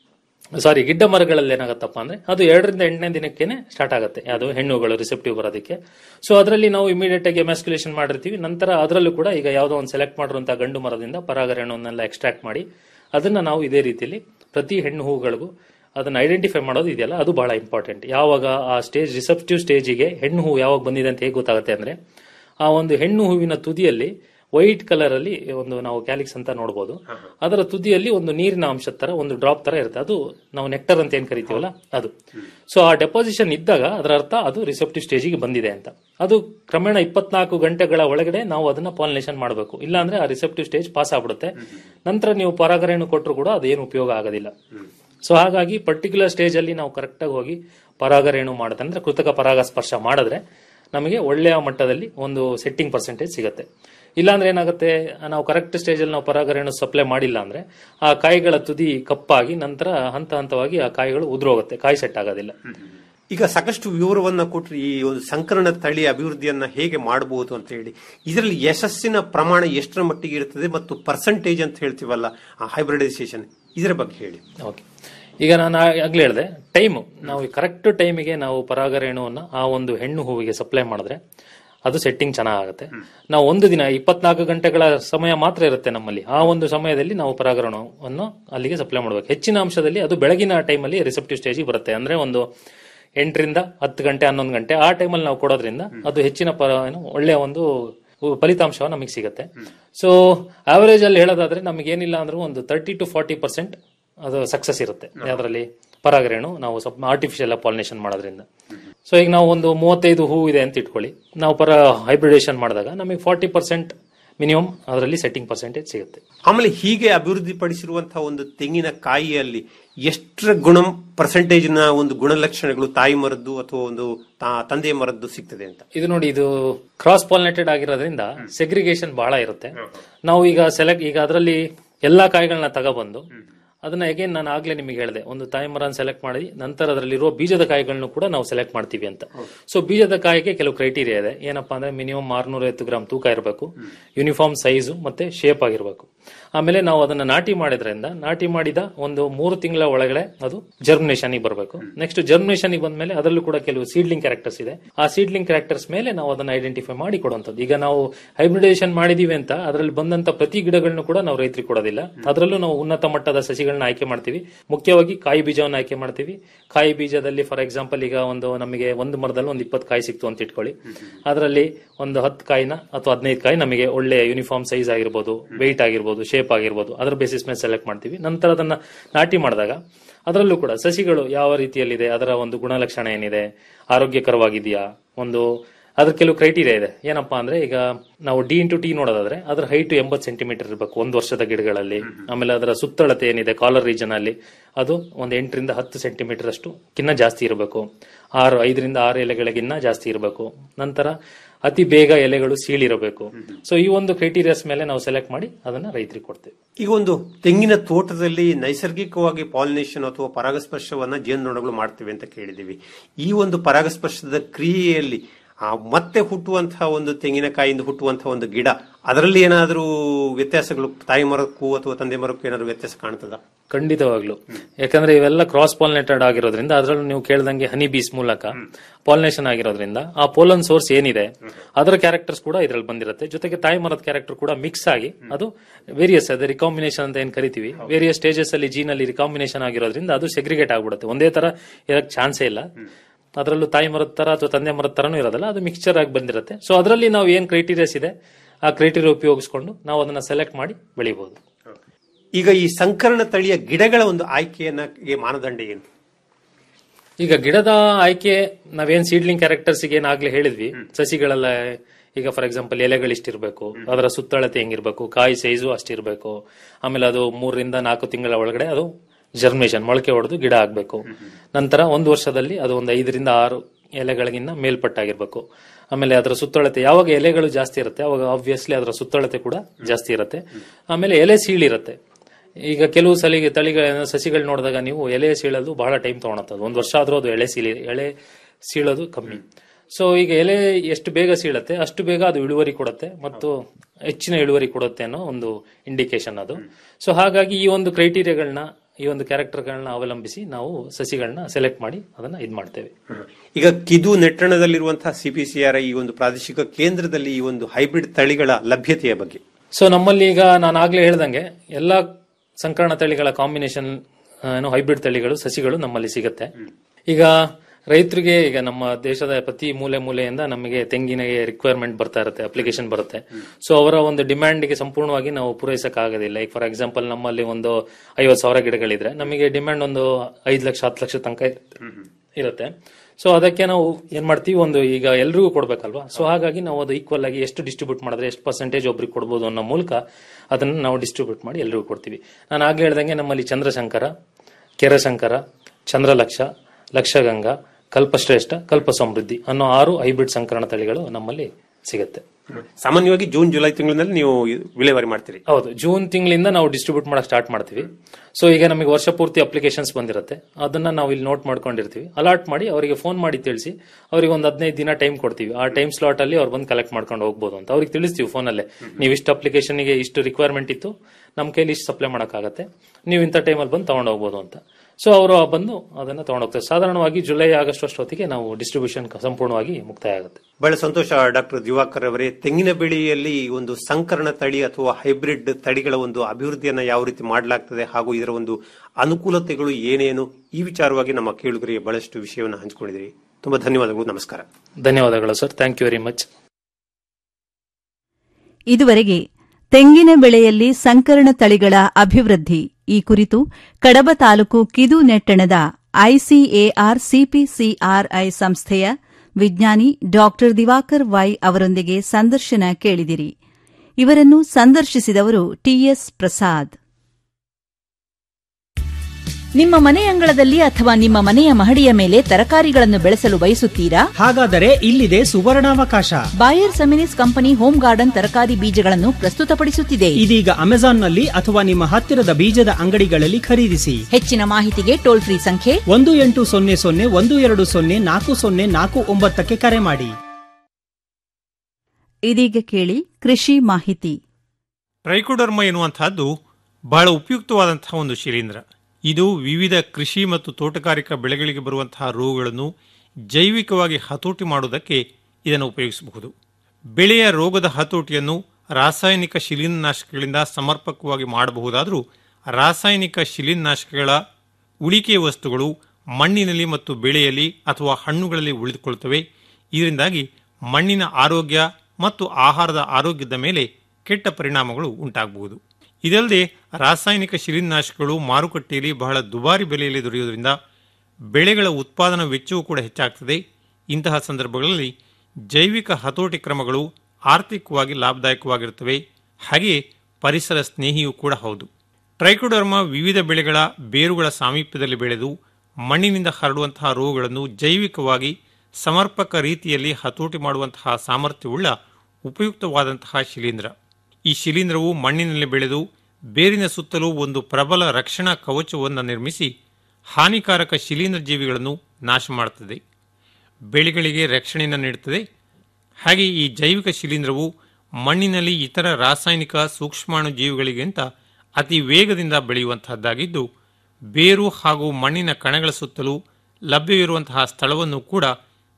ಸಾರಿ ಗಿಡ್ಡ ಮರಗಳಲ್ಲಿ ಏನಾಗುತ್ತಪ್ಪ ಅಂದ್ರೆ ಅದು ಎರಡರಿಂದ ಎಂಟನೇ ದಿನಕ್ಕೇನೆ ಸ್ಟಾರ್ಟ್ ಆಗುತ್ತೆ ಅದು ಹೆಣ್ಣುಗಳು ರಿಸೆಪ್ಟಿವ್ ಬರೋದಕ್ಕೆ ಸೊ ಅದರಲ್ಲಿ ನಾವು ಇಮಿಡಿಯೇಟ್ ಆಗಿ ಎಮ್ಯಾಸ್ಕುಲೇಷನ್ ಮಾಡಿರ್ತೀವಿ ನಂತರ ಅದರಲ್ಲೂ ಕೂಡ ಈಗ ಯಾವುದೋ ಒಂದು ಸೆಲೆಕ್ಟ್ ಮಾಡಿರುವಂತಹ ಗಂಡು ಮರದಿಂದ ಪರಾಗರೇಣುವನ್ನೆಲ್ಲ ಎಕ್ಸ್ಟ್ರಾಕ್ಟ್ ಮಾಡಿ ಅದನ್ನ ನಾವು ಇದೇ ರೀತಿಯಲ್ಲಿ ಪ್ರತಿ ಹೆಣ್ಣು ಹೂಗಳಿಗೂ ಅದನ್ನ ಐಡೆಂಟಿಫೈ ಮಾಡೋದು ಇದೆಯಲ್ಲ ಅದು ಬಹಳ ಇಂಪಾರ್ಟೆಂಟ್ ಯಾವಾಗ ಆ ಸ್ಟೇಜ್ ರಿಸೆಪ್ಟಿವ್ ಸ್ಟೇಜಿಗೆ ಹೆಣ್ಣು ಹೂ ಯಾವಾಗ ಬಂದಿದೆ ಅಂತ ಹೇಗೆ ಗೊತ್ತಾಗುತ್ತೆ ಅಂದ್ರೆ ಆ ಒಂದು ಹೆಣ್ಣು ಹೂವಿನ ತುದಿಯಲ್ಲಿ ವೈಟ್ ಕಲರ್ ಅಲ್ಲಿ ಒಂದು ನಾವು ಕ್ಯಾಲಿಕ್ಸ್ ಅಂತ ನೋಡಬಹುದು ಅದರ ತುದಿಯಲ್ಲಿ ಒಂದು ನೀರಿನ ಅಂಶ ತರ ಒಂದು ಡ್ರಾಪ್ ತರ ಇರುತ್ತೆ ಅದು ನಾವು ನೆಕ್ಟರ್ ಅಂತ ಏನ್ ಕರಿತೀವಲ್ಲ ಅದು ಸೊ ಆ ಡೆಪಾಸಿಷನ್ ಇದ್ದಾಗ ಅದರ ಅರ್ಥ ಅದು ರಿಸೆಪ್ಟಿವ್ ಸ್ಟೇಜಿಗೆ ಬಂದಿದೆ ಅಂತ ಅದು ಕ್ರಮೇಣ ಇಪ್ಪತ್ನಾಲ್ಕು ಗಂಟೆಗಳ ಒಳಗಡೆ ನಾವು ಅದನ್ನ ಪಾಲಿನೇಷನ್ ಮಾಡಬೇಕು ಇಲ್ಲಾಂದ್ರೆ ಆ ರಿಸೆಪ್ಟಿವ್ ಸ್ಟೇಜ್ ಪಾಸ್ ಆಗ್ಬಿಡುತ್ತೆ ನಂತರ ನೀವು ಪರಾಗರೇಣು ಕೊಟ್ಟರು ಕೂಡ ಅದೇನು ಉಪಯೋಗ ಆಗೋದಿಲ್ಲ ಸೊ ಹಾಗಾಗಿ ಪರ್ಟಿಕ್ಯುಲರ್ ಸ್ಟೇಜ್ ಅಲ್ಲಿ ನಾವು ಕರೆಕ್ಟ್ ಆಗಿ ಹೋಗಿ ಪರಾಗರೇಣು ಮಾಡೋದಂದ್ರೆ ಕೃತಕ ಪರಾಗ ಸ್ಪರ್ಶ ಮಾಡಿದ್ರೆ ನಮಗೆ ಒಳ್ಳೆಯ ಮಟ್ಟದಲ್ಲಿ ಒಂದು ಸೆಟ್ಟಿಂಗ್ ಪರ್ಸೆಂಟೇಜ್ ಸಿಗುತ್ತೆ ಇಲ್ಲಾಂದ್ರೆ ಏನಾಗುತ್ತೆ ನಾವು ಕರೆಕ್ಟ್ ಸ್ಟೇಜ್ ಅಲ್ಲಿ ನಾವು ಪರಾಗರೇಣು ಸಪ್ಲೈ ಮಾಡಿಲ್ಲ ಅಂದ್ರೆ ಆ ಕಾಯಿಗಳ ತುದಿ ಕಪ್ಪಾಗಿ ನಂತರ ಹಂತ ಹಂತವಾಗಿ ಆ ಕಾಯಿಗಳು ಉದುರೋಗುತ್ತೆ ಕಾಯಿ ಸೆಟ್ ಆಗೋದಿಲ್ಲ ಈಗ ಸಾಕಷ್ಟು ವಿವರವನ್ನ ಕೊಟ್ರಿ ಈ ಒಂದು ಸಂಕರಣ ತಳಿ ಅಭಿವೃದ್ಧಿಯನ್ನ ಹೇಗೆ ಮಾಡಬಹುದು ಅಂತ ಹೇಳಿ ಇದರಲ್ಲಿ ಯಶಸ್ಸಿನ ಪ್ರಮಾಣ ಎಷ್ಟರ ಮಟ್ಟಿಗೆ ಇರ್ತದೆ ಮತ್ತು ಪರ್ಸೆಂಟೇಜ್ ಅಂತ ಹೇಳ್ತೀವಲ್ಲ ಆ ಹೈಬ್ರಿಡೈಸೇಷನ್ ಇದರ ಬಗ್ಗೆ ಹೇಳಿ ಓಕೆ ಈಗ ನಾನು ಆಗ್ಲೇ ಹೇಳಿದೆ ಟೈಮ್ ನಾವು ಕರೆಕ್ಟ್ ಟೈಮಿಗೆ ನಾವು ಪರಾಗರೇಣುವನ್ನ ಆ ಒಂದು ಹೆಣ್ಣು ಹೂವಿಗೆ ಸಪ್ಲೈ ಮಾಡಿದ್ರೆ ಅದು ಸೆಟ್ಟಿಂಗ್ ಚೆನ್ನಾಗುತ್ತೆ ನಾವು ಒಂದು ದಿನ ಇಪ್ಪತ್ನಾಲ್ಕು ಗಂಟೆಗಳ ಸಮಯ ಮಾತ್ರ ಇರುತ್ತೆ ನಮ್ಮಲ್ಲಿ ಆ ಒಂದು ಸಮಯದಲ್ಲಿ ನಾವು ಪರಾಗರಣವನ್ನು ಅಲ್ಲಿಗೆ ಸಪ್ಲೈ ಮಾಡಬೇಕು ಹೆಚ್ಚಿನ ಅಂಶದಲ್ಲಿ ಅದು ಬೆಳಗಿನ ಟೈಮಲ್ಲಿ ರಿಸೆಪ್ಟಿವ್ ಸ್ಟೇಜಿಗೆ ಬರುತ್ತೆ ಅಂದ್ರೆ ಒಂದು ಎಂಟರಿಂದ ಹತ್ತು ಗಂಟೆ ಹನ್ನೊಂದು ಗಂಟೆ ಆ ಟೈಮಲ್ಲಿ ನಾವು ಕೊಡೋದ್ರಿಂದ ಅದು ಹೆಚ್ಚಿನ ಪರ ಏನು ಒಳ್ಳೆಯ ಒಂದು ಫಲಿತಾಂಶ ನಮಗೆ ಸಿಗುತ್ತೆ ಸೊ ಆವರೇಜ್ ಅಲ್ಲಿ ಹೇಳೋದಾದ್ರೆ ನಮಗೆ ಏನಿಲ್ಲ ಅಂದ್ರೂ ಒಂದು ತರ್ಟಿ ಟು ಫಾರ್ಟಿ ಪರ್ಸೆಂಟ್ ಅದು ಸಕ್ಸಸ್ ಇರುತ್ತೆ ಯಾವ್ದ್ರಲ್ಲಿ ಪರಾಗರೇಣು ನಾವು ಸ್ವಲ್ಪ ಆರ್ಟಿಫಿಷಿಯಲ್ ಪಾಲಿನೇಷನ್ ಮಾಡೋದ್ರಿಂದ ಸೊ ಈಗ ನಾವು ಒಂದು ಮೂವತ್ತೈದು ಹೂ ಇದೆ ಅಂತ ಇಟ್ಕೊಳ್ಳಿ ನಾವು ಪರ ಹೈಬ್ರಿಡೇಷನ್ ಮಾಡಿದಾಗ ನಮಗೆ ಫಾರ್ಟಿ ಪರ್ಸೆಂಟ್ ಮಿನಿಮಮ್ ಅದರಲ್ಲಿ ಸೆಟ್ಟಿಂಗ್ ಪರ್ಸೆಂಟೇಜ್ ಸಿಗುತ್ತೆ ಆಮೇಲೆ ಹೀಗೆ ಅಭಿವೃದ್ಧಿ ಪಡಿಸಿರುವಂತಹ ಒಂದು ತೆಂಗಿನ ಕಾಯಿಯಲ್ಲಿ ಎಷ್ಟರ ಗುಣ ಪರ್ಸೆಂಟೇಜ್ ನ ಒಂದು ಗುಣಲಕ್ಷಣಗಳು ತಾಯಿ ಮರದ್ದು ಅಥವಾ ಒಂದು ತಾ- ತಂದೆಯ ಮರದ್ದು ಸಿಗ್ತದೆ ಅಂತ ಇದು ನೋಡಿ ಇದು ಕ್ರಾಸ್ ಪಾಲಿನೇಟೆಡ್ ಆಗಿರೋದ್ರಿಂದ ಸೆಗ್ರಿಗೇಷನ್ ಬಹಳ ಇರುತ್ತೆ ನಾವು ಈಗ ಸೆಲೆಕ್ಟ್ ಈಗ ಅದರಲ್ಲಿ ಎಲ್ಲಾ ಕಾಯಿಗಳನ್ನ ತಗೊಬಂದು ಅದನ್ನ ಅಗೇನ್ ನಾನು ಆಗ್ಲೇ ನಿಮಗೆ ಹೇಳಿದೆ ಒಂದು ತಾಯಿ ಮರನ ಸೆಲೆಕ್ಟ್ ಮಾಡಿ ನಂತರ ಅದರಲ್ಲಿರುವ ಬೀಜದ ಕಾಯಿಗಳನ್ನು ಕೂಡ ನಾವು ಸೆಲೆಕ್ಟ್ ಮಾಡ್ತೀವಿ ಅಂತ ಸೊ ಬೀಜದ ಕಾಯಿಗೆ ಕೆಲವು ಕ್ರೈಟೀರಿಯಾ ಇದೆ ಏನಪ್ಪಾ ಅಂದ್ರೆ ಮಿನಿಮಮ್ ಆರ್ನೂರ ಐವತ್ತು ಗ್ರಾಮ್ ತೂಕ ಇರಬೇಕು ಯೂನಿಫಾರ್ಮ್ ಸೈಜು ಮತ್ತೆ ಶೇಪ್ ಆಗಿರಬೇಕು ಆಮೇಲೆ ನಾವು ಅದನ್ನ ನಾಟಿ ಮಾಡಿದ್ರಿಂದ ನಾಟಿ ಮಾಡಿದ ಒಂದು ಮೂರು ತಿಂಗಳ ಒಳಗಡೆ ಅದು ಜರ್ಮಿನೇಷನ್ ಬರಬೇಕು ನೆಕ್ಸ್ಟ್ ಜರ್ಮಿನೇಷನ್ ಬಂದ್ಮೇಲೆ ಅದರಲ್ಲೂ ಕೂಡ ಕೆಲವು ಸೀಡ್ಲಿಂಗ್ ಕ್ಯಾರೆಕ್ಟರ್ಸ್ ಇದೆ ಆ ಸೀಡ್ಲಿಂಗ್ ಕ್ಯಾರೆಕ್ಟರ್ಸ್ ಮೇಲೆ ನಾವು ಅದನ್ನ ಐಡೆಂಟಿಫೈ ಮಾಡಿ ಕೊಡುವಂಥದ್ದು ಈಗ ನಾವು ಹೈಬ್ರಿಡೇಷನ್ ಮಾಡಿದೀವಿ ಅಂತ ಅದರಲ್ಲಿ ಬಂದಂತ ಪ್ರತಿ ಗಿಡಗಳನ್ನು ಕೂಡ ನಾವು ರೈತರಿಗೆ ಕೊಡೋದಿಲ್ಲ ಅದರಲ್ಲೂ ನಾವು ಉನ್ನತ ಮಟ್ಟದ ಸಸಿಗಳನ್ನ ಆಯ್ಕೆ ಮಾಡ್ತೀವಿ ಮುಖ್ಯವಾಗಿ ಕಾಯಿ ಬೀಜವನ್ನು ಆಯ್ಕೆ ಮಾಡ್ತೀವಿ ಕಾಯಿ ಬೀಜದಲ್ಲಿ ಫಾರ್ ಎಕ್ಸಾಂಪಲ್ ಈಗ ಒಂದು ನಮಗೆ ಒಂದು ಮರದಲ್ಲಿ ಒಂದು ಇಪ್ಪತ್ತು ಕಾಯಿ ಸಿಕ್ತು ಅಂತ ಇಟ್ಕೊಳ್ಳಿ ಅದರಲ್ಲಿ ಒಂದು ಹತ್ತು ಕಾಯಿನ ಅಥವಾ ಹದಿನೈದು ಕಾಯಿ ನಮಗೆ ಒಳ್ಳೆ ಯೂನಿಫಾರ್ಮ್ ಸೈಜ್ ಆಗಿರ್ಬೋದು ವೆಯ್ಟ್ ಆಗಿರ್ಬೋದು ಶೇಪ್ ಆಗಿರ್ಬೋದು ಅದರ ಬೇಸಿಸ್ ಮೇಲೆ ಸೆಲೆಕ್ಟ್ ಮಾಡ್ತೀವಿ ನಂತರ ಅದನ್ನ ನಾಟಿ ಮಾಡಿದಾಗ ಅದರಲ್ಲೂ ಕೂಡ ಸಸಿಗಳು ಯಾವ ರೀತಿಯಲ್ಲಿದೆ ಅದರ ಒಂದು ಗುಣಲಕ್ಷಣ ಏನಿದೆ ಆರೋಗ್ಯಕರವಾಗಿದೆಯಾ ಒಂದು ಅದ್ರ ಕೆಲವು ಕ್ರೈಟೀರಿಯಾ ಇದೆ ಏನಪ್ಪಾ ಅಂದ್ರೆ ಈಗ ನಾವು ಡಿ ಇಂಟು ಟಿ ನೋಡೋದಾದ್ರೆ ಅದ್ರ ಹೈಟ್ ಎಂಬತ್ತು ಸೆಂಟಿಮೀಟರ್ ಇರಬೇಕು ಒಂದು ವರ್ಷದ ಗಿಡಗಳಲ್ಲಿ ಆಮೇಲೆ ಅದರ ಸುತ್ತಳತೆ ಏನಿದೆ ಕಾಲರ್ ರೀಜನ್ ಅಲ್ಲಿ ಅದು ಒಂದು ಎಂಟರಿಂದ ಹತ್ತು ಸೆಂಟಿಮೀಟರ್ ಅಷ್ಟು ಕಿನ್ನ ಜಾಸ್ತಿ ಇರಬೇಕು ಆರು ಐದರಿಂದ ಆರು ಎಲೆಗಳಿಗಿನ್ನ ಜಾಸ್ತಿ ಇರಬೇಕು ನಂತರ ಅತಿ ಬೇಗ ಎಲೆಗಳು ಸೀಳಿರಬೇಕು ಸೊ ಈ ಒಂದು ಕ್ರೈಟೀರಿಯಾಸ್ ಮೇಲೆ ನಾವು ಸೆಲೆಕ್ಟ್ ಮಾಡಿ ಅದನ್ನ ರೈತರಿಗೆ ಕೊಡ್ತೇವೆ ಈಗ ಒಂದು ತೆಂಗಿನ ತೋಟದಲ್ಲಿ ನೈಸರ್ಗಿಕವಾಗಿ ಪಾಲಿನೇಷನ್ ಅಥವಾ ಪರಾಗಸ್ಪರ್ಶವನ್ನ ಜೇನುನೊಣಗಳು ಮಾಡ್ತವೆ ಅಂತ ಕೇಳಿದೀವಿ ಈ ಒಂದು ಪರಾಗಸ್ಪರ್ಶದ ಕ್ರಿಯೆಯಲ್ಲಿ ಆ ಮತ್ತೆ ಹುಟ್ಟುವಂತಹ ಒಂದು ತೆಂಗಿನಕಾಯಿಂದ ಹುಟ್ಟುವಂತಹ ಒಂದು ಗಿಡ ಅದರಲ್ಲಿ ಏನಾದರೂ ವ್ಯತ್ಯಾಸಗಳು ತಾಯಿ ಮರಕ್ಕೂ ಅಥವಾ ತಂದೆ ಮರಕ್ಕೂ ಏನಾದರೂ ವ್ಯತ್ಯಾಸ ಕಾಣ್ತದ ಖಂಡಿತವಾಗ್ಲು ಯಾಕಂದ್ರೆ ಇವೆಲ್ಲ ಕ್ರಾಸ್ ಪಾಲಿನೇಟೆಡ್ ಆಗಿರೋದ್ರಿಂದ ಅದರಲ್ಲೂ ನೀವು ಕೇಳ್ದಂಗೆ ಹನಿ ಬೀಸ್ ಮೂಲಕ ಪಾಲಿನೇಷನ್ ಆಗಿರೋದ್ರಿಂದ ಆ ಪೋಲನ್ ಸೋರ್ಸ್ ಏನಿದೆ ಅದರ ಕ್ಯಾರೆಕ್ಟರ್ಸ್ ಕೂಡ ಇದ್ರಲ್ಲಿ ಬಂದಿರುತ್ತೆ ಜೊತೆಗೆ ತಾಯಿ ಮರದ ಕ್ಯಾರೆಕ್ಟರ್ ಕೂಡ ಮಿಕ್ಸ್ ಆಗಿ ಅದು ವೇರಿಯಸ್ ಅದೇ ರಿಕಾಂಬಿನೇಷನ್ ಅಂತ ಏನ್ ಕರಿತೀವಿ ವೇರಿಯಸ್ ಸ್ಟೇಜಸ್ ಅಲ್ಲಿ ಜೀನ್ ಅಲ್ಲಿ ರಿಕಾಂಬಿನೇಷನ್ ಆಗಿರೋದ್ರಿಂದ ಅದು ಸೆಗ್ರಿಗೇಟ್ ಆಗ್ಬಿಡುತ್ತೆ ಒಂದೇ ತರ ಇರಕ್ ಚಾನ್ಸೇ ಇಲ್ಲ ಅದರಲ್ಲೂ ತಾಯಿ ಮರದ ತರ ಅಥವಾ ತಂದೆ ಮರದ ತರನೂ ಇರೋದಲ್ಲ ಅದು ಮಿಕ್ಸ್ಚರ್ ಆಗಿ ಬಂದಿರುತ್ತೆ ಸೊ ಅದರಲ್ಲಿ ನಾವು ಏನ್ ಕ್ರೈಟೀರಿಯಾಸ್ ಇದೆ ಆ ಕ್ರೈಟೀರಿಯಾ ಉಪಯೋಗಿಸ್ಕೊಂಡು ನಾವು ಅದನ್ನ ಸೆಲೆಕ್ಟ್ ಮಾಡಿ ಬೆಳಿಬಹುದು ಈಗ ಈ ಸಂಕರಣ ತಳಿಯ ಗಿಡಗಳ ಒಂದು ಆಯ್ಕೆಯನ್ನ ಗೆ ಮಾನದಂಡ ಏನು ಈಗ ಗಿಡದ ಆಯ್ಕೆ ನಾವೇನ್ ಸೀಡ್ಲಿಂಗ್ ಕ್ಯಾರೆಕ್ಟರ್ಸ್ ಏನ್ ಆಗ್ಲೇ ಹೇಳಿದ್ವಿ ಸಸಿಗಳೆಲ್ಲ ಈಗ ಫಾರ್ ಎಕ್ಸಾಂಪಲ್ ಎಲೆಗಳು ಇಷ್ಟಿರ್ಬೇಕು ಅದರ ಸುತ್ತಳತೆ ಹೆಂಗಿರ್ಬೇಕು ಕಾಯಿ ಸೈಜು ಅಷ್ಟಿರ್ಬೇಕು ಆಮೇಲೆ ಅದು ಮೂರರಿಂದ ನಾಲ್ಕು ತಿಂಗಳ ಒಳಗಡೆ ಅದು ಜರ್ಮಿನೇಷನ್ ಮೊಳಕೆ ಹೊಡೆದು ಗಿಡ ಆಗ್ಬೇಕು ನಂತರ ಒಂದು ವರ್ಷದಲ್ಲಿ ಅದು ಒಂದು ಐದರಿಂದ ಆರು ಎಲೆಗಳಿಗಿನ್ನ ಮೇಲ್ಪಟ್ಟಾಗಿರ್ಬೇಕು ಆಮೇಲೆ ಅದರ ಸುತ್ತಳತೆ ಯಾವಾಗ ಎಲೆಗಳು ಜಾಸ್ತಿ ಇರುತ್ತೆ ಅವಾಗ ಆಬ್ವಿಯಸ್ಲಿ ಅದರ ಸುತ್ತಳತೆ ಕೂಡ ಜಾಸ್ತಿ ಇರುತ್ತೆ ಆಮೇಲೆ ಎಲೆ ಸೀಳಿರುತ್ತೆ ಈಗ ಕೆಲವು ಸಲಿಗೆ ತಳಿಗಳ ಸಸಿಗಳು ನೋಡಿದಾಗ ನೀವು ಎಲೆ ಸೀಳೋದು ಬಹಳ ಟೈಮ್ ತಗೊಳತ್ತದು ಒಂದು ವರ್ಷ ಆದ್ರೂ ಅದು ಎಳೆ ಸೀಳಿ ಎಳೆ ಸೀಳೋದು ಕಮ್ಮಿ ಸೊ ಈಗ ಎಲೆ ಎಷ್ಟು ಬೇಗ ಸೀಳತ್ತೆ ಅಷ್ಟು ಬೇಗ ಅದು ಇಳುವರಿ ಕೊಡುತ್ತೆ ಮತ್ತು ಹೆಚ್ಚಿನ ಇಳುವರಿ ಕೊಡುತ್ತೆ ಅನ್ನೋ ಒಂದು ಇಂಡಿಕೇಶನ್ ಅದು ಸೊ ಹಾಗಾಗಿ ಈ ಒಂದು ಕ್ರೈಟೀರಿಯಾಗಳನ್ನ ಈ ಒಂದು ಕ್ಯಾರೆಕ್ಟರ್ಗಳನ್ನ ಅವಲಂಬಿಸಿ ನಾವು ಸಸಿಗಳನ್ನ ಸೆಲೆಕ್ಟ್ ಮಾಡಿ ಅದನ್ನ ಇದ್ ಮಾಡ್ತೇವೆ ಈಗ ಕಿದು ನೆಟ್ಟಣದಲ್ಲಿರುವಂತಹ ಸಿಪಿಸಿಆರ್ ಈ ಒಂದು ಪ್ರಾದೇಶಿಕ ಕೇಂದ್ರದಲ್ಲಿ ಈ ಒಂದು ಹೈಬ್ರಿಡ್ ತಳಿಗಳ ಲಭ್ಯತೆಯ ಬಗ್ಗೆ ಸೊ ನಮ್ಮಲ್ಲಿ ಈಗ ನಾನು ಆಗ್ಲೇ ಹೇಳ್ದಂಗೆ ಎಲ್ಲಾ ಸಂಕರಣ ತಳಿಗಳ ಕಾಂಬಿನೇಷನ್ ಏನು ಹೈಬ್ರಿಡ್ ತಳಿಗಳು ಸಸಿಗಳು ನಮ್ಮಲ್ಲಿ ಸಿಗುತ್ತೆ ಈಗ ರೈತರಿಗೆ ಈಗ ನಮ್ಮ ದೇಶದ ಪ್ರತಿ ಮೂಲೆ ಮೂಲೆಯಿಂದ ನಮಗೆ ತೆಂಗಿನ ರಿಕ್ವೈರ್ಮೆಂಟ್ ಬರ್ತಾ ಇರುತ್ತೆ ಅಪ್ಲಿಕೇಶನ್ ಬರುತ್ತೆ ಸೊ ಅವರ ಒಂದು ಡಿಮ್ಯಾಂಡ್ಗೆ ಸಂಪೂರ್ಣವಾಗಿ ನಾವು ಪೂರೈಸಕ್ ಆಗೋದಿಲ್ಲ ಈಗ ಫಾರ್ ಎಕ್ಸಾಂಪಲ್ ನಮ್ಮಲ್ಲಿ ಒಂದು ಐವತ್ತು ಸಾವಿರ ಗಿಡಗಳಿದ್ರೆ ನಮಗೆ ಡಿಮ್ಯಾಂಡ್ ಒಂದು ಐದು ಲಕ್ಷ ಹತ್ತು ಲಕ್ಷ ತನಕ ಇರುತ್ತೆ ಸೊ ಅದಕ್ಕೆ ನಾವು ಏನ್ ಮಾಡ್ತೀವಿ ಒಂದು ಈಗ ಎಲ್ರಿಗೂ ಕೊಡ್ಬೇಕಲ್ವಾ ಸೊ ಹಾಗಾಗಿ ನಾವು ಅದು ಈಕ್ವಲ್ ಆಗಿ ಎಷ್ಟು ಡಿಸ್ಟ್ರಿಬ್ಯೂಟ್ ಮಾಡಿದ್ರೆ ಎಷ್ಟು ಪರ್ಸೆಂಟೇಜ್ ಒಬ್ರಿಗೆ ಕೊಡ್ಬೋದು ಅನ್ನೋ ಮೂಲಕ ಅದನ್ನ ನಾವು ಡಿಸ್ಟ್ರಿಬ್ಯೂಟ್ ಮಾಡಿ ಎಲ್ರಿಗೂ ಕೊಡ್ತೀವಿ ನಾನು ಆಗ್ಲೇ ಹೇಳ್ದಂಗೆ ನಮ್ಮಲ್ಲಿ ಚಂದ್ರಶಂಕರ ಕೆರಶಂಕರ ಚಂದ್ರಲಕ್ಷ ಲಕ್ಷಗಂಗಾ ಕಲ್ಪಶ್ರೇಷ್ಠ ಕಲ್ಪ ಸಮೃದ್ಧಿ ಅನ್ನೋ ಆರು ಹೈಬ್ರಿಡ್ ಸಂಕರಣ ತಳಿಗಳು ನಮ್ಮಲ್ಲಿ ಸಿಗುತ್ತೆ ಸಾಮಾನ್ಯವಾಗಿ ಜೂನ್ ಜುಲೈ ತಿಂಗಳಿನಲ್ಲಿ ನೀವು ವಿಲೇವಾರಿ ಮಾಡ್ತೀರಿ ಹೌದು ಜೂನ್ ತಿಂಗಳಿಂದ ನಾವು ಡಿಸ್ಟ್ರಿಬ್ಯೂಟ್ ಮಾಡಕ್ ಸ್ಟಾರ್ಟ್ ಮಾಡ್ತೀವಿ ಸೊ ಈಗ ನಮಗೆ ವರ್ಷ ಪೂರ್ತಿ ಅಪ್ಲಿಕೇಶನ್ಸ್ ಬಂದಿರುತ್ತೆ ಅದನ್ನ ನಾವು ಇಲ್ಲಿ ನೋಟ್ ಮಾಡ್ಕೊಂಡಿರ್ತೀವಿ ಅಲಾಟ್ ಮಾಡಿ ಅವರಿಗೆ ಫೋನ್ ಮಾಡಿ ತಿಳಿಸಿ ಅವರಿಗೆ ಒಂದು ಹದಿನೈದು ದಿನ ಟೈಮ್ ಕೊಡ್ತೀವಿ ಆ ಟೈಮ್ ಸ್ಲಾಟ್ ಅಲ್ಲಿ ಅವ್ರು ಬಂದು ಕಲೆಕ್ಟ್ ಮಾಡ್ಕೊಂಡು ಹೋಗ್ಬೋದು ಅಂತ ಅವ್ರಿಗೆ ತಿಳಿಸ್ತೀವಿ ಫೋನಲ್ಲೇ ನೀವು ಇಷ್ಟು ಅಪ್ಲಿಕೇಶನ್ಗೆ ಇಷ್ಟು ರಿಕ್ವೈರ್ಮೆಂಟ್ ಇತ್ತು ನಮ್ಮ ಕೈಲಿ ಇಷ್ಟು ಸಪ್ಲೈ ಮಾಡೋಕ್ಕಾಗತ್ತೆ ನೀವು ಇಂಥ ಟೈಮಲ್ಲಿ ಬಂದು ತಗೊಂಡು ಹೋಗ್ಬೋದು ಅಂತ ಸೊ ಅವರು ಬಂದು ಅದನ್ನ ತಗೊಂಡು ಹೋಗ್ತಾರೆ ಸಾಧಾರಣವಾಗಿ ಜುಲೈ ಆಗಸ್ಟ್ ಅಷ್ಟೊತ್ತಿಗೆ ನಾವು ಡಿಸ್ಟ್ರಿಬ್ಯೂಷನ್ ಸಂಪೂರ್ಣವಾಗಿ ಮುಕ್ತಾಯ ಆಗುತ್ತೆ ಬಹಳ ಸಂತೋಷ ಡಾಕ್ಟರ್ ದಿವಾಕರ್ ಅವರೇ ತೆಂಗಿನ ಬೆಳೆಯಲ್ಲಿ ಒಂದು ಸಂಕರಣ ತಳಿ ಅಥವಾ ಹೈಬ್ರಿಡ್ ತಳಿಗಳ ಒಂದು ಅಭಿವೃದ್ಧಿಯನ್ನ ಯಾವ ರೀತಿ ಮಾಡಲಾಗ್ತದೆ ಹಾಗೂ ಇದರ ಒಂದು ಅನುಕೂಲತೆಗಳು ಏನೇನು ಈ ವಿಚಾರವಾಗಿ ನಮ್ಮ ಕೇಳುಗರಿಗೆ ಬಹಳಷ್ಟು ವಿಷಯವನ್ನು ಹಂಚಿಕೊಂಡಿದ್ದೀರಿ ತುಂಬಾ ಧನ್ಯವಾದಗಳು ನಮಸ್ಕಾರ ಧನ್ಯವಾದಗಳು sir thank you very much ಇದುವರೆಗೆ ತೆಂಗಿನ ಬೆಳೆಯಲ್ಲಿ ಸಂಕರಣ ತಳಿಗಳ ಅಭಿವೃದ್ಧಿ ಈ ಕುರಿತು ಕಡಬ ತಾಲೂಕು ಕಿದು ನೆಟ್ಟಣದ ಐಸಿಎಆರ್ ಸಿಪಿಸಿಆರ್ಐ ಸಂಸ್ಥೆಯ ವಿಜ್ಞಾನಿ ಡಾ ದಿವಾಕರ್ ವೈ ಅವರೊಂದಿಗೆ ಸಂದರ್ಶನ ಕೇಳಿದಿರಿ ಇವರನ್ನು ಸಂದರ್ಶಿಸಿದವರು ಟಿಎಸ್ ಪ್ರಸಾದ್ ನಿಮ್ಮ ಮನೆ ಅಂಗಳದಲ್ಲಿ ಅಥವಾ ನಿಮ್ಮ ಮನೆಯ ಮಹಡಿಯ ಮೇಲೆ ತರಕಾರಿಗಳನ್ನು ಬೆಳೆಸಲು ಬಯಸುತ್ತೀರಾ ಹಾಗಾದರೆ ಇಲ್ಲಿದೆ ಸುವರ್ಣಾವಕಾಶ Bayer Seminis company home garden ತರಕಾರಿ ಬೀಜಗಳನ್ನು ಪ್ರಸ್ತುತಪಡಿಸುತ್ತಿದೆ ಇದೀಗ ಅಮೆಜಾನ್ನಲ್ಲಿ ಅಥವಾ ನಿಮ್ಮ ಹತ್ತಿರದ ಬೀಜದ ಅಂಗಡಿಗಳಲ್ಲಿ ಖರೀದಿಸಿ ಹೆಚ್ಚಿನ ಮಾಹಿತಿಗೆ ಟೋಲ್ ಫ್ರೀ ಸಂಖ್ಯೆ ಒಂದು ಎಂಟು ಸೊನ್ನೆ ಸೊನ್ನೆ ಒಂದು ಎರಡು ಸೊನ್ನೆ ನಾಲ್ಕು ಸೊನ್ನೆ ನಾಲ್ಕು ಒಂಬತ್ತಕ್ಕೆ ಕರೆ ಮಾಡಿ ಇದೀಗ ಕೇಳಿ ಕೃಷಿ ಮಾಹಿತಿ ಟ್ರೈಕೋಡರ್ಮ ಎನ್ನುವಂತಹದ್ದು ಬಹಳ ಉಪಯುಕ್ತವಾದಂತಹ ಒಂದು ಶಿಲೀಂಧ್ರ ಇದು ವಿವಿಧ ಕೃಷಿ ಮತ್ತು ತೋಟಗಾರಿಕಾ ಬೆಳೆಗಳಿಗೆ ಬರುವಂತಹ ರೋಗಗಳನ್ನು ಜೈವಿಕವಾಗಿ ಹತೋಟಿ ಮಾಡುವುದಕ್ಕೆ ಇದನ್ನು ಉಪಯೋಗಿಸಬಹುದು ಬೆಳೆಯ ರೋಗದ ಹತೋಟಿಯನ್ನು ರಾಸಾಯನಿಕ ಶಿಲೀಂಧ್ರನಾಶಕಗಳಿಂದ ಸಮರ್ಪಕವಾಗಿ ಮಾಡಬಹುದಾದರೂ ರಾಸಾಯನಿಕ ಶಿಲೀಂಧ್ರನಾಶಕಗಳ ಉಳಿಕೆ ವಸ್ತುಗಳು ಮಣ್ಣಿನಲ್ಲಿ ಮತ್ತು ಬೆಳೆಯಲ್ಲಿ ಅಥವಾ ಹಣ್ಣುಗಳಲ್ಲಿ ಉಳಿದುಕೊಳ್ಳುತ್ತವೆ ಇದರಿಂದಾಗಿ ಮಣ್ಣಿನ ಆರೋಗ್ಯ ಮತ್ತು ಆಹಾರದ ಆರೋಗ್ಯದ ಮೇಲೆ ಕೆಟ್ಟ ಪರಿಣಾಮಗಳು ಉಂಟಾಗಬಹುದು ಇದಲ್ಲದೆ ರಾಸಾಯನಿಕ ಶಿಲೀಂಧ್ರನಾಶಕಗಳು ಮಾರುಕಟ್ಟೆಯಲ್ಲಿ ಬಹಳ ದುಬಾರಿ ಬೆಲೆಯಲ್ಲಿ ದೊರೆಯುವುದರಿಂದ ಬೆಳೆಗಳ ಉತ್ಪಾದನಾ ವೆಚ್ಚವೂ ಕೂಡ ಹೆಚ್ಚಾಗ್ತದೆ ಇಂತಹ ಸಂದರ್ಭಗಳಲ್ಲಿ ಜೈವಿಕ ಹತೋಟಿ ಕ್ರಮಗಳು ಆರ್ಥಿಕವಾಗಿ ಲಾಭದಾಯಕವಾಗಿರುತ್ತವೆ ಹಾಗೆಯೇ ಪರಿಸರ ಸ್ನೇಹಿಯೂ ಕೂಡ ಹೌದು ಟ್ರೈಕೋಡರ್ಮ ವಿವಿಧ ಬೆಳೆಗಳ ಬೇರುಗಳ ಸಾಮೀಪ್ಯದಲ್ಲಿ ಬೆಳೆದು ಮಣ್ಣಿನಿಂದ ಹರಡುವಂತಹ ರೋಗಗಳನ್ನು ಜೈವಿಕವಾಗಿ ಸಮರ್ಪಕ ರೀತಿಯಲ್ಲಿ ಹತೋಟಿ ಮಾಡುವಂತಹ ಸಾಮರ್ಥ್ಯವುಳ್ಳ ಉಪಯುಕ್ತವಾದಂತಹ ಶಿಲೀಂಧ್ರ ಈ ಶಿಲೀಂಧ್ರವು ಮಣ್ಣಿನಲ್ಲಿ ಬೆಳೆದು ಬೇರಿನ ಸುತ್ತಲೂ ಒಂದು ಪ್ರಬಲ ರಕ್ಷಣಾ ಕವಚವನ್ನು ನಿರ್ಮಿಸಿ ಹಾನಿಕಾರಕ ಶಿಲೀಂಧ್ರ ಜೀವಿಗಳನ್ನು ನಾಶ ಮಾಡುತ್ತದೆ ಬೆಳೆಗಳಿಗೆ ರಕ್ಷಣೆಯನ್ನು ನೀಡುತ್ತದೆ ಹಾಗೆ ಈ ಜೈವಿಕ ಶಿಲೀಂಧ್ರವು ಮಣ್ಣಿನಲ್ಲಿ ಇತರ ರಾಸಾಯನಿಕ ಸೂಕ್ಷ್ಮಾಣು ಜೀವಿಗಳಿಗಿಂತ ಅತಿ ವೇಗದಿಂದ ಬೆಳೆಯುವಂತಹದ್ದಾಗಿದ್ದು ಬೇರು ಹಾಗೂ ಮಣ್ಣಿನ ಕಣಗಳ ಸುತ್ತಲೂ ಲಭ್ಯವಿರುವಂತಹ ಸ್ಥಳವನ್ನು ಕೂಡ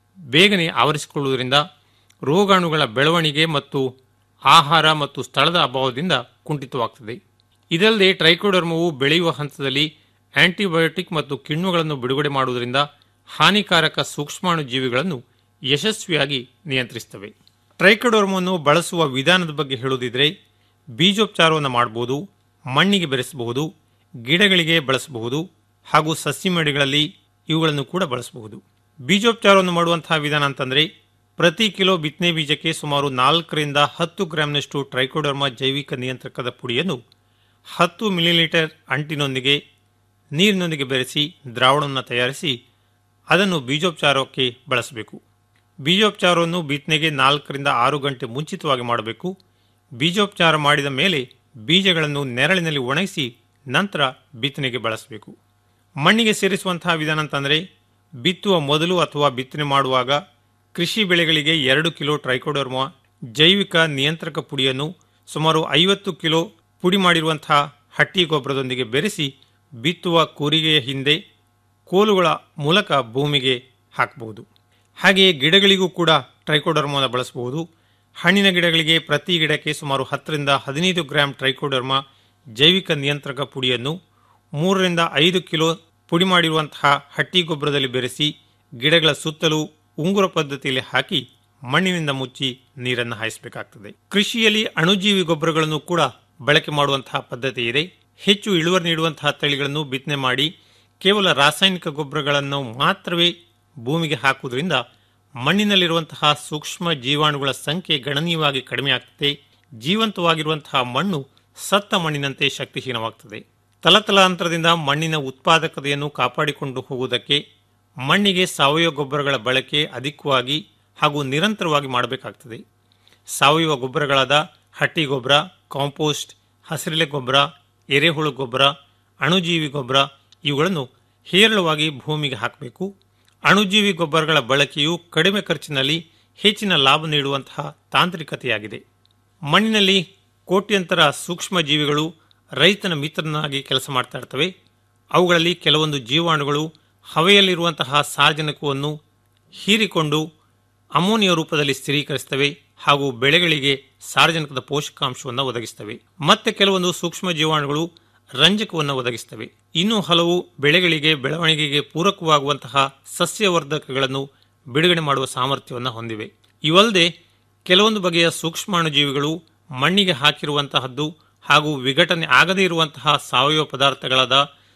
ಬೇಗನೆ ಆವರಿಸಿಕೊಳ್ಳುವುದರಿಂದ ರೋಗಾಣುಗಳ ಬೆಳವಣಿಗೆ ಮತ್ತು ಆಹಾರ ಮತ್ತು ಸ್ಥಳದ ಅಭಾವದಿಂದ ಕುಂಠಿತವಾಗುತ್ತದೆ ಇದಲ್ಲದೆ ಟ್ರೈಕೋಡರ್ಮವು ಬೆಳೆಯುವ ಹಂತದಲ್ಲಿ ಆಂಟಿಬಯೋಟಿಕ್ ಮತ್ತು ಕಿಣ್ವಗಳನ್ನು ಬಿಡುಗಡೆ ಮಾಡುವುದರಿಂದ ಹಾನಿಕಾರಕ ಸೂಕ್ಷ್ಮಾಣು ಜೀವಿಗಳನ್ನು ಯಶಸ್ವಿಯಾಗಿ ನಿಯಂತ್ರಿಸುತ್ತವೆ ಟ್ರೈಕೋಡರ್ಮವನ್ನು ಬಳಸುವ ವಿಧಾನದ ಬಗ್ಗೆ ಹೇಳುವುದಿದ್ರೆ ಬೀಜೋಪಚಾರವನ್ನು ಮಾಡಬಹುದು ಮಣ್ಣಿಗೆ ಬೆರೆಸಬಹುದು ಗಿಡಗಳಿಗೆ ಬಳಸಬಹುದು ಹಾಗೂ ಸಸ್ಯಮಡಿಗಳಲ್ಲಿ ಇವುಗಳನ್ನು ಕೂಡ ಬಳಸಬಹುದು ಬೀಜೋಪಚಾರವನ್ನು ಮಾಡುವಂತಹ ವಿಧಾನ ಅಂತಂದ್ರೆ ಪ್ರತಿ ಕಿಲೋ ಬಿತ್ತನೆ ಬೀಜಕ್ಕೆ ಸುಮಾರು ನಾಲ್ಕರಿಂದ ಹತ್ತು ಗ್ರಾಂನಷ್ಟು ಟ್ರೈಕೋಡರ್ಮ ಜೈವಿಕ ನಿಯಂತ್ರಕದ ಪುಡಿಯನ್ನು ಹತ್ತು ಮಿಲಿಲೀಟರ್ ಅಂಟಿನೊಂದಿಗೆ ನೀರಿನೊಂದಿಗೆ ಬೆರೆಸಿ ದ್ರಾವಣವನ್ನು ತಯಾರಿಸಿ ಅದನ್ನು ಬೀಜೋಪಚಾರಕ್ಕೆ ಬಳಸಬೇಕು ಬೀಜೋಪಚಾರವನ್ನು ಬಿತ್ತನೆಗೆ ನಾಲ್ಕರಿಂದ ಆರು ಗಂಟೆ ಮುಂಚಿತವಾಗಿ ಮಾಡಬೇಕು ಬೀಜೋಪಚಾರ ಮಾಡಿದ ಮೇಲೆ ಬೀಜಗಳನ್ನು ನೆರಳಿನಲ್ಲಿ ಒಣಗಿಸಿ ನಂತರ ಬಿತ್ತನೆಗೆ ಬಳಸಬೇಕು ಮಣ್ಣಿಗೆ ಸೇರಿಸುವಂತಹ ವಿಧಾನ ಅಂತಂದರೆ ಬಿತ್ತುವ ಮೊದಲು ಅಥವಾ ಬಿತ್ತನೆ ಮಾಡುವಾಗ ಕೃಷಿ ಬೆಳೆಗಳಿಗೆ ಎರಡು ಕಿಲೋ ಟ್ರೈಕೋಡರ್ಮ ಜೈವಿಕ ನಿಯಂತ್ರಕ ಪುಡಿಯನ್ನು ಸುಮಾರು ಐವತ್ತು ಕಿಲೋ ಪುಡಿ ಮಾಡಿರುವಂತಹ ಹಟ್ಟಿ ಗೊಬ್ಬರದೊಂದಿಗೆ ಬೆರೆಸಿ ಬಿತ್ತುವ ಕೂರಿಗೆಯ ಹಿಂದೆ ಕೋಲುಗಳ ಮೂಲಕ ಭೂಮಿಗೆ ಹಾಕಬಹುದು ಹಾಗೆಯೇ ಗಿಡಗಳಿಗೂ ಕೂಡ ಟ್ರೈಕೋಡರ್ಮವನ್ನು ಬಳಸಬಹುದು ಹಣ್ಣಿನ ಗಿಡಗಳಿಗೆ ಪ್ರತಿ ಗಿಡಕ್ಕೆ ಸುಮಾರು ಹತ್ತರಿಂದ ಹದಿನೈದು ಗ್ರಾಂ ಟ್ರೈಕೋಡರ್ಮ ಜೈವಿಕ ನಿಯಂತ್ರಕ ಪುಡಿಯನ್ನು ಮೂರರಿಂದ ಐದು ಕಿಲೋ ಪುಡಿ ಮಾಡಿರುವಂತಹ ಹಟ್ಟಿ ಗೊಬ್ಬರದಲ್ಲಿ ಬೆರೆಸಿ ಗಿಡಗಳ ಸುತ್ತಲೂ ಉಂಗುರ ಪದ್ಧತಿಯಲ್ಲಿ ಹಾಕಿ ಮಣ್ಣಿನಿಂದ ಮುಚ್ಚಿ ನೀರನ್ನು ಹಾಯಿಸಬೇಕಾಗ್ತದೆ ಕೃಷಿಯಲ್ಲಿ ಅಣುಜೀವಿ ಗೊಬ್ಬರಗಳನ್ನು ಕೂಡ ಬಳಕೆ ಮಾಡುವಂತಹ ಪದ್ಧತಿ ಇದೆ ಹೆಚ್ಚು ಇಳುವರಿ ನೀಡುವಂತಹ ತಳಿಗಳನ್ನು ಬಿತ್ತನೆ ಮಾಡಿ ಕೇವಲ ರಾಸಾಯನಿಕ ಗೊಬ್ಬರಗಳನ್ನು ಮಾತ್ರವೇ ಭೂಮಿಗೆ ಹಾಕುವುದರಿಂದ ಮಣ್ಣಿನಲ್ಲಿರುವಂತಹ ಸೂಕ್ಷ್ಮ ಜೀವಾಣುಗಳ ಸಂಖ್ಯೆ ಗಣನೀಯವಾಗಿ ಕಡಿಮೆಯಾಗ್ತದೆ ಜೀವಂತವಾಗಿರುವಂತಹ ಮಣ್ಣು ಸತ್ತ ಮಣ್ಣಿನಂತೆ ಶಕ್ತಿಹೀನವಾಗ್ತದೆ ತಲತಲಾಂತರದಿಂದ ಮಣ್ಣಿನ ಉತ್ಪಾದಕತೆಯನ್ನು ಕಾಪಾಡಿಕೊಂಡು ಹೋಗುವುದಕ್ಕೆ ಮಣ್ಣಿಗೆ ಸಾವಯವ ಗೊಬ್ಬರಗಳ ಬಳಕೆ ಅಧಿಕವಾಗಿ ಹಾಗೂ ನಿರಂತರವಾಗಿ ಮಾಡಬೇಕಾಗ್ತದೆ ಸಾವಯವ ಗೊಬ್ಬರಗಳಾದ ಹಟ್ಟಿ ಗೊಬ್ಬರ ಕಾಂಪೋಸ್ಟ್ ಹಸಿರೆಲೆ ಗೊಬ್ಬರ ಎರೆಹುಳು ಗೊಬ್ಬರ ಅಣುಜೀವಿ ಗೊಬ್ಬರ ಇವುಗಳನ್ನು ಹೇರಳವಾಗಿ ಭೂಮಿಗೆ ಹಾಕಬೇಕು ಅಣುಜೀವಿ ಗೊಬ್ಬರಗಳ ಬಳಕೆಯು ಕಡಿಮೆ ಖರ್ಚಿನಲ್ಲಿ ಹೆಚ್ಚಿನ ಲಾಭ ನೀಡುವಂತಹ ತಾಂತ್ರಿಕತೆಯಾಗಿದೆ ಮಣ್ಣಿನಲ್ಲಿ ಕೋಟ್ಯಂತರ ಸೂಕ್ಷ್ಮ ಜೀವಿಗಳು ರೈತನ ಮಿತ್ರನಾಗಿ ಕೆಲಸ ಮಾಡ್ತಾ ಇರ್ತವೆ ಅವುಗಳಲ್ಲಿ ಕೆಲವೊಂದು ಜೀವಾಣುಗಳು ಹವೆಯಲ್ಲಿರುವಂತಹ ಸಾರ್ವಜನಿಕವನ್ನು ಹೀರಿಕೊಂಡು ಅಮೋನಿಯ ರೂಪದಲ್ಲಿ ಸ್ಥಿರೀಕರಿಸುತ್ತವೆ ಹಾಗೂ ಬೆಳೆಗಳಿಗೆ ಸಾರ್ವಜನಿಕದ ಪೋಷಕಾಂಶವನ್ನು ಒದಗಿಸುತ್ತವೆ ಮತ್ತೆ ಕೆಲವೊಂದು ಸೂಕ್ಷ್ಮ ಜೀವಾಣುಗಳು ರಂಜಕವನ್ನು ಒದಗಿಸುತ್ತವೆ ಇನ್ನು ಹಲವು ಬೆಳೆಗಳಿಗೆ ಬೆಳವಣಿಗೆಗೆ ಪೂರಕವಾಗುವಂತಹ ಸಸ್ಯವರ್ಧಕಗಳನ್ನು ಬಿಡುಗಡೆ ಮಾಡುವ ಸಾಮರ್ಥ್ಯವನ್ನು ಹೊಂದಿವೆ ಇವಲ್ಲದೆ ಕೆಲವೊಂದು ಬಗೆಯ ಸೂಕ್ಷ್ಮಾಣು ಜೀವಿಗಳು ಮಣ್ಣಿಗೆ ಹಾಕಿರುವಂತಹದ್ದು ಹಾಗೂ ವಿಘಟನೆ ಆಗದೇ ಇರುವಂತಹ ಸಾವಯವ ಪದಾರ್ಥಗಳಾದ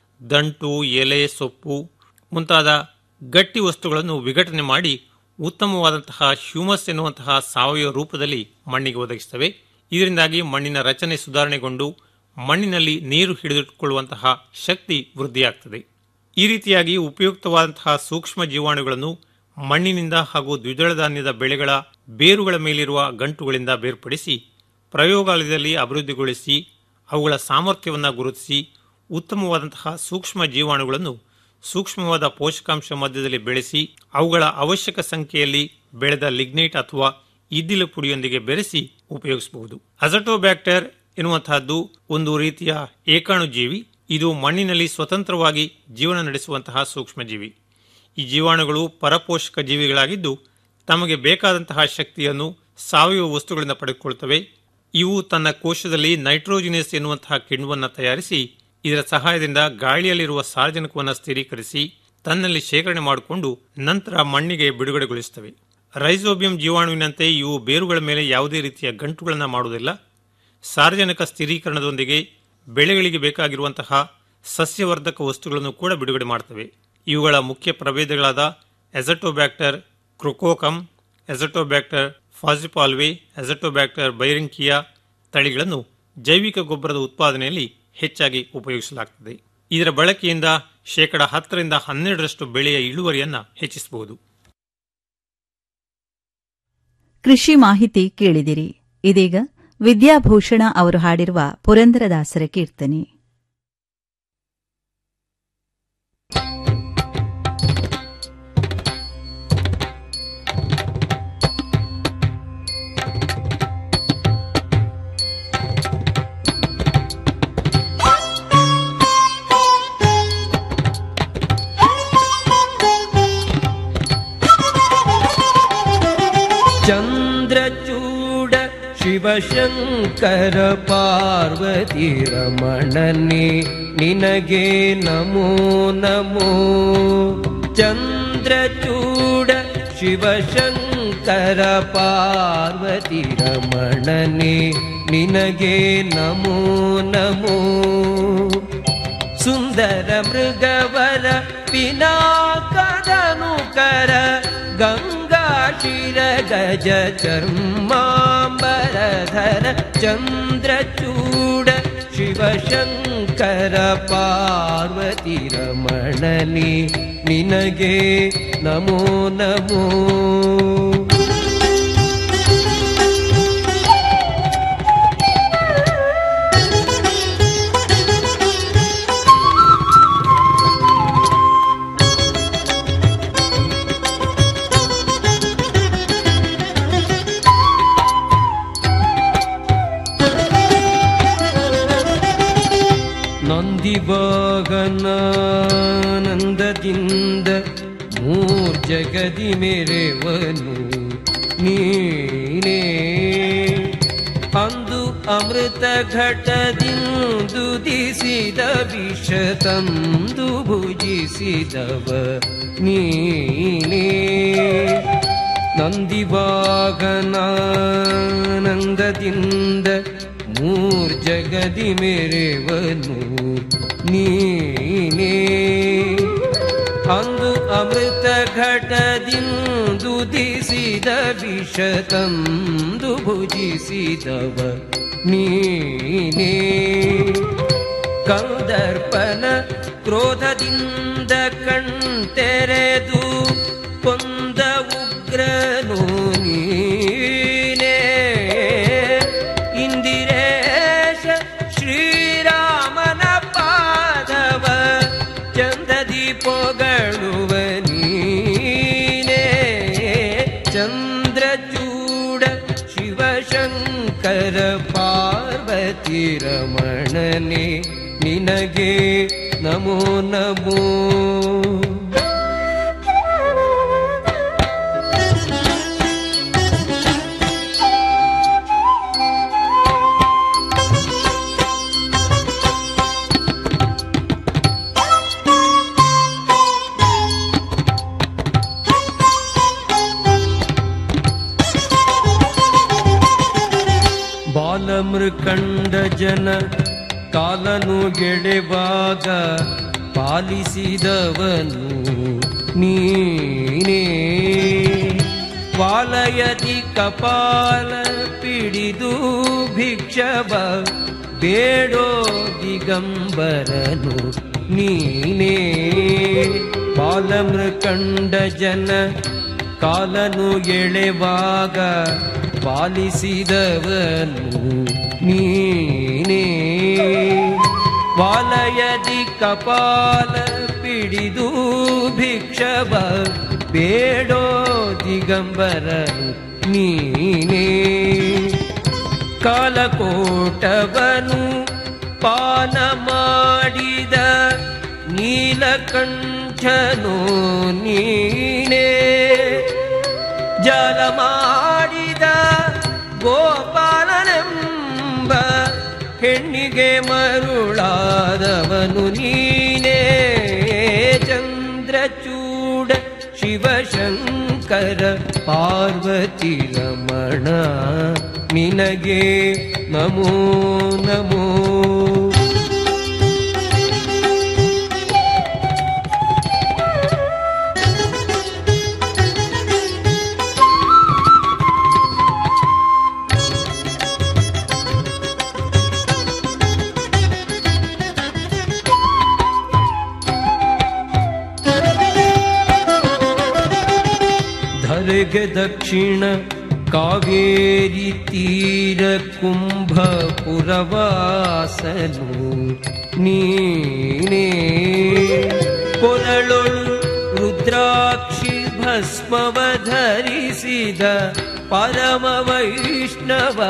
ದಂಟು ಎಲೆ ಸೊಪ್ಪು ಮುಂತಾದ ಗಟ್ಟಿ ವಸ್ತುಗಳನ್ನು ವಿಘಟನೆ ಮಾಡಿ ಉತ್ತಮವಾದಂತಹ ಹ್ಯೂಮಸ್ ಎನ್ನುವಂತಹ ಸಾವಯವ ರೂಪದಲ್ಲಿ ಮಣ್ಣಿಗೆ ಒದಗಿಸುತ್ತವೆ ಇದರಿಂದಾಗಿ ಮಣ್ಣಿನ ರಚನೆ ಸುಧಾರಣೆಗೊಂಡು ಮಣ್ಣಿನಲ್ಲಿ ನೀರು ಹಿಡಿದಿಟ್ಟುಕೊಳ್ಳುವಂತಹ ಶಕ್ತಿ ವೃದ್ಧಿಯಾಗ್ತದೆ ಈ ರೀತಿಯಾಗಿ ಉಪಯುಕ್ತವಾದಂತಹ ಸೂಕ್ಷ್ಮ ಜೀವಾಣುಗಳನ್ನು ಮಣ್ಣಿನಿಂದ ಹಾಗೂ ದ್ವಿದಳ ಧಾನ್ಯದ ಬೆಳೆಗಳ ಬೇರುಗಳ ಮೇಲಿರುವ ಗಂಟುಗಳಿಂದ ಬೇರ್ಪಡಿಸಿ ಪ್ರಯೋಗಾಲಯದಲ್ಲಿ ಅಭಿವೃದ್ಧಿಗೊಳಿಸಿ ಅವುಗಳ ಸಾಮರ್ಥ್ಯವನ್ನು ಗುರುತಿಸಿ ಉತ್ತಮವಾದಂತಹ ಸೂಕ್ಷ್ಮ ಜೀವಾಣುಗಳನ್ನು ಸೂಕ್ಷ್ಮವಾದ ಪೋಷಕಾಂಶ ಮಧ್ಯದಲ್ಲಿ ಬೆಳೆಸಿ ಅವುಗಳ ಅವಶ್ಯಕ ಸಂಖ್ಯೆಯಲ್ಲಿ ಬೆಳೆದ ಲಿಗ್ನೈಟ್ ಅಥವಾ ಇದ್ದಿಲು ಪುಡಿಯೊಂದಿಗೆ ಬೆರೆಸಿ ಉಪಯೋಗಿಸಬಹುದು ಅಜಟೋಬ್ಯಾಕ್ಟರ್ ಎನ್ನುವಂತಹದ್ದು ಒಂದು ರೀತಿಯ ಏಕಾಣು ಜೀವಿ ಇದು ಮಣ್ಣಿನಲ್ಲಿ ಸ್ವತಂತ್ರವಾಗಿ ಜೀವನ ನಡೆಸುವಂತಹ ಸೂಕ್ಷ್ಮಜೀವಿ ಈ ಜೀವಾಣುಗಳು ಪರಪೋಷಕ ಜೀವಿಗಳಾಗಿದ್ದು ತಮಗೆ ಬೇಕಾದಂತಹ ಶಕ್ತಿಯನ್ನು ಸಾವಯವ ವಸ್ತುಗಳಿಂದ ಪಡೆದುಕೊಳ್ಳುತ್ತವೆ ಇವು ತನ್ನ ಕೋಶದಲ್ಲಿ ನೈಟ್ರೋಜಿನಿಯಸ್ ಎನ್ನುವಂತಹ ಕಿಣ್ವವನ್ನು ತಯಾರಿಸಿ ಇದರ ಸಹಾಯದಿಂದ ಗಾಳಿಯಲ್ಲಿರುವ ಸಾರ್ವಜನಿಕವನ್ನು ಸ್ಥಿರೀಕರಿಸಿ ತನ್ನಲ್ಲಿ ಶೇಖರಣೆ ಮಾಡಿಕೊಂಡು ನಂತರ ಮಣ್ಣಿಗೆ ಬಿಡುಗಡೆಗೊಳಿಸುತ್ತವೆ ರೈಸೋಬಿಯಂ ಜೀವಾಣುವಿನಂತೆ ಇವು ಬೇರುಗಳ ಮೇಲೆ ಯಾವುದೇ ರೀತಿಯ ಗಂಟುಗಳನ್ನು ಮಾಡುವುದಿಲ್ಲ ಸಾರ್ವಜನಿಕ ಸ್ಥಿರೀಕರಣದೊಂದಿಗೆ ಬೆಳೆಗಳಿಗೆ ಬೇಕಾಗಿರುವಂತಹ ಸಸ್ಯವರ್ಧಕ ವಸ್ತುಗಳನ್ನು ಕೂಡ ಬಿಡುಗಡೆ ಮಾಡುತ್ತವೆ ಇವುಗಳ ಮುಖ್ಯ ಪ್ರಭೇದಗಳಾದ ಎಸಟೋಬ್ಯಾಕ್ಟರ್ ಕ್ರೊಕೋಕಮ್ ಎಸಟೋಬ್ಯಾಕ್ಟರ್ ಫಾಸಿಪಾಲ್ವೆ ಎಸಟೋಬ್ಯಾಕ್ಟರ್ ಬೈರಿಂಕಿಯಾ ತಳಿಗಳನ್ನು ಜೈವಿಕ ಗೊಬ್ಬರದ ಉತ್ಪಾದನೆಯಲ್ಲಿ ಹೆಚ್ಚಾಗಿ ಉಪಯೋಗಿಸಲಾಗುತ್ತದೆ ಇದರ ಬಳಕೆಯಿಂದ ಶೇಕಡ ಹತ್ತರಿಂದ ಹನ್ನೆರಡರಷ್ಟು ಬೆಳೆಯ ಇಳುವರಿಯನ್ನ ಹೆಚ್ಚಿಸಬಹುದು ಕೃಷಿ ಮಾಹಿತಿ ಕೇಳಿದಿರಿ ಇದೀಗ ವಿದ್ಯಾಭೂಷಣ ಅವರು ಹಾಡಿರುವ ಪುರಂದರದಾಸರ ಕೀರ್ತನೆ ಚಂದ್ರಚೂಡ ಶಿವಶಂಕರ ಪಾರ್ವತಿ ರಮಣನೆ ನಿನಗೆ ನಮೋ ನಮೋ ಚಂದ್ರಚೂಡ ಶಿವಶಂಕರ ಪಾರ್ವತಿ ರಮಣನೆ ನಿನಗೆ ನಮೋ ನಮೋ ಸುಂದರ ಮೃಗವರ ಪಿನಾಕದನು ಕರ ಗಂಗಾ ಶಿರ ಗಜ ಚರ್ಮಾಂಬರಧರ ಚಂದ್ರಚೂಡ ಶಿವಶಂಕರ ಪಾರ್ವತಿ ರಮಣನಿ ನಿನಗೆ ನಮೋ ನಮೋ ನಂದಿವಾಗನಾನಂದದಿಂದ ಮೂರ್ಜಗದಿ ಮೆರೆವನು ನೀನೇ ಅಂದು ಅಮೃತ ಘಟದಿಂದು ದಿಸಿದ ವಿಷ ತಂದು ಭುಜಿಸಿದವ ನೀನೇ ನಂದಿವಾಗನಾನಂದದಿಂದ ಮೂರ್ಜಗದಿ ಮೆರೆವನು ನೀನೇ ಅಂದು ಅಮೃತ ಘಟದಿಂದು ದಿಸಿದ ವಿಷ ತಂದು ಭುಜಿಸಿದವ ನೀನೇ ಕಂದರ್ಪನ ಕ್ರೋಧದಿಂದ ಕಣ್ತೆರೆದು ಕೊಂದ ಉಗ್ರನು ನೀನೇ ಇಂದಿರೇಶ ಶ್ರೀರಾಮನ ಪಾದವ ಚಂದದಿ ಪೊಗಳುವ ನೀನೇ ಚಂದ್ರಚೂಡ ಶಿವಶಂಕರ ಪಾರ್ವತಿ ರಮಣನೆ ನಿನಗೆ ನಮೋ ನಮೋ ಬಾಲಮೃಕಂಡ ಜನ ಕಾಲನು ಗೆಳೆವಾಗ ಪಾಲಿಸಿದವನು ನೀನೇ ವಾಲಯದಿ ಕಪಾಲ ಪಿಡಿದು ಭಿಕ್ಷವ ಬೇಡೋ ದಿಗಂಬರನು ನೀನೇ ಬಾಲಮೃಕಂಡ ಜನ ಕಾಲನು ಎಳೆವಾಗ ಪಾಲಿಸಿದವನು ನೀನೇ ವಾಲಯದಿ ಕಪಾಲ ಪಿಡಿದು ಭಿಕ್ಷವ ಬೇಡೋ ದಿಗಂಬರನು ನೀನೇ ಕಾಲಕೋಟವನು ಪಾನ ಮಾಡಿದ ನೀಲಕಂಠನು ನೀನೇ ಜಲ ಮಾಡಿದ ಗೋಪಾಲನೆಂಬ ಹೆಣ್ಣಿಗೆ ಮರುಳಾದವನು ನೀನೇ ಚಂದ್ರಚೂಡ ಶಿವಶಂಕರ ಪಾರ್ವತಿ ರಮಣ ನಿನಗೆ ನಮೋ ನಮೋ ಕರೆಗೆ ದಕ್ಷಿಣ ಕಾವೇರಿ ತೀರ ಕುಂಭ ಪುರವಾಸನು ನೀನೇ ಕೊರಳೊಳು ರುದ್ರಾಕ್ಷಿ ಭಸ್ಮವ ಧರಿಸಿದ ಪರಮ ವೈಷ್ಣವ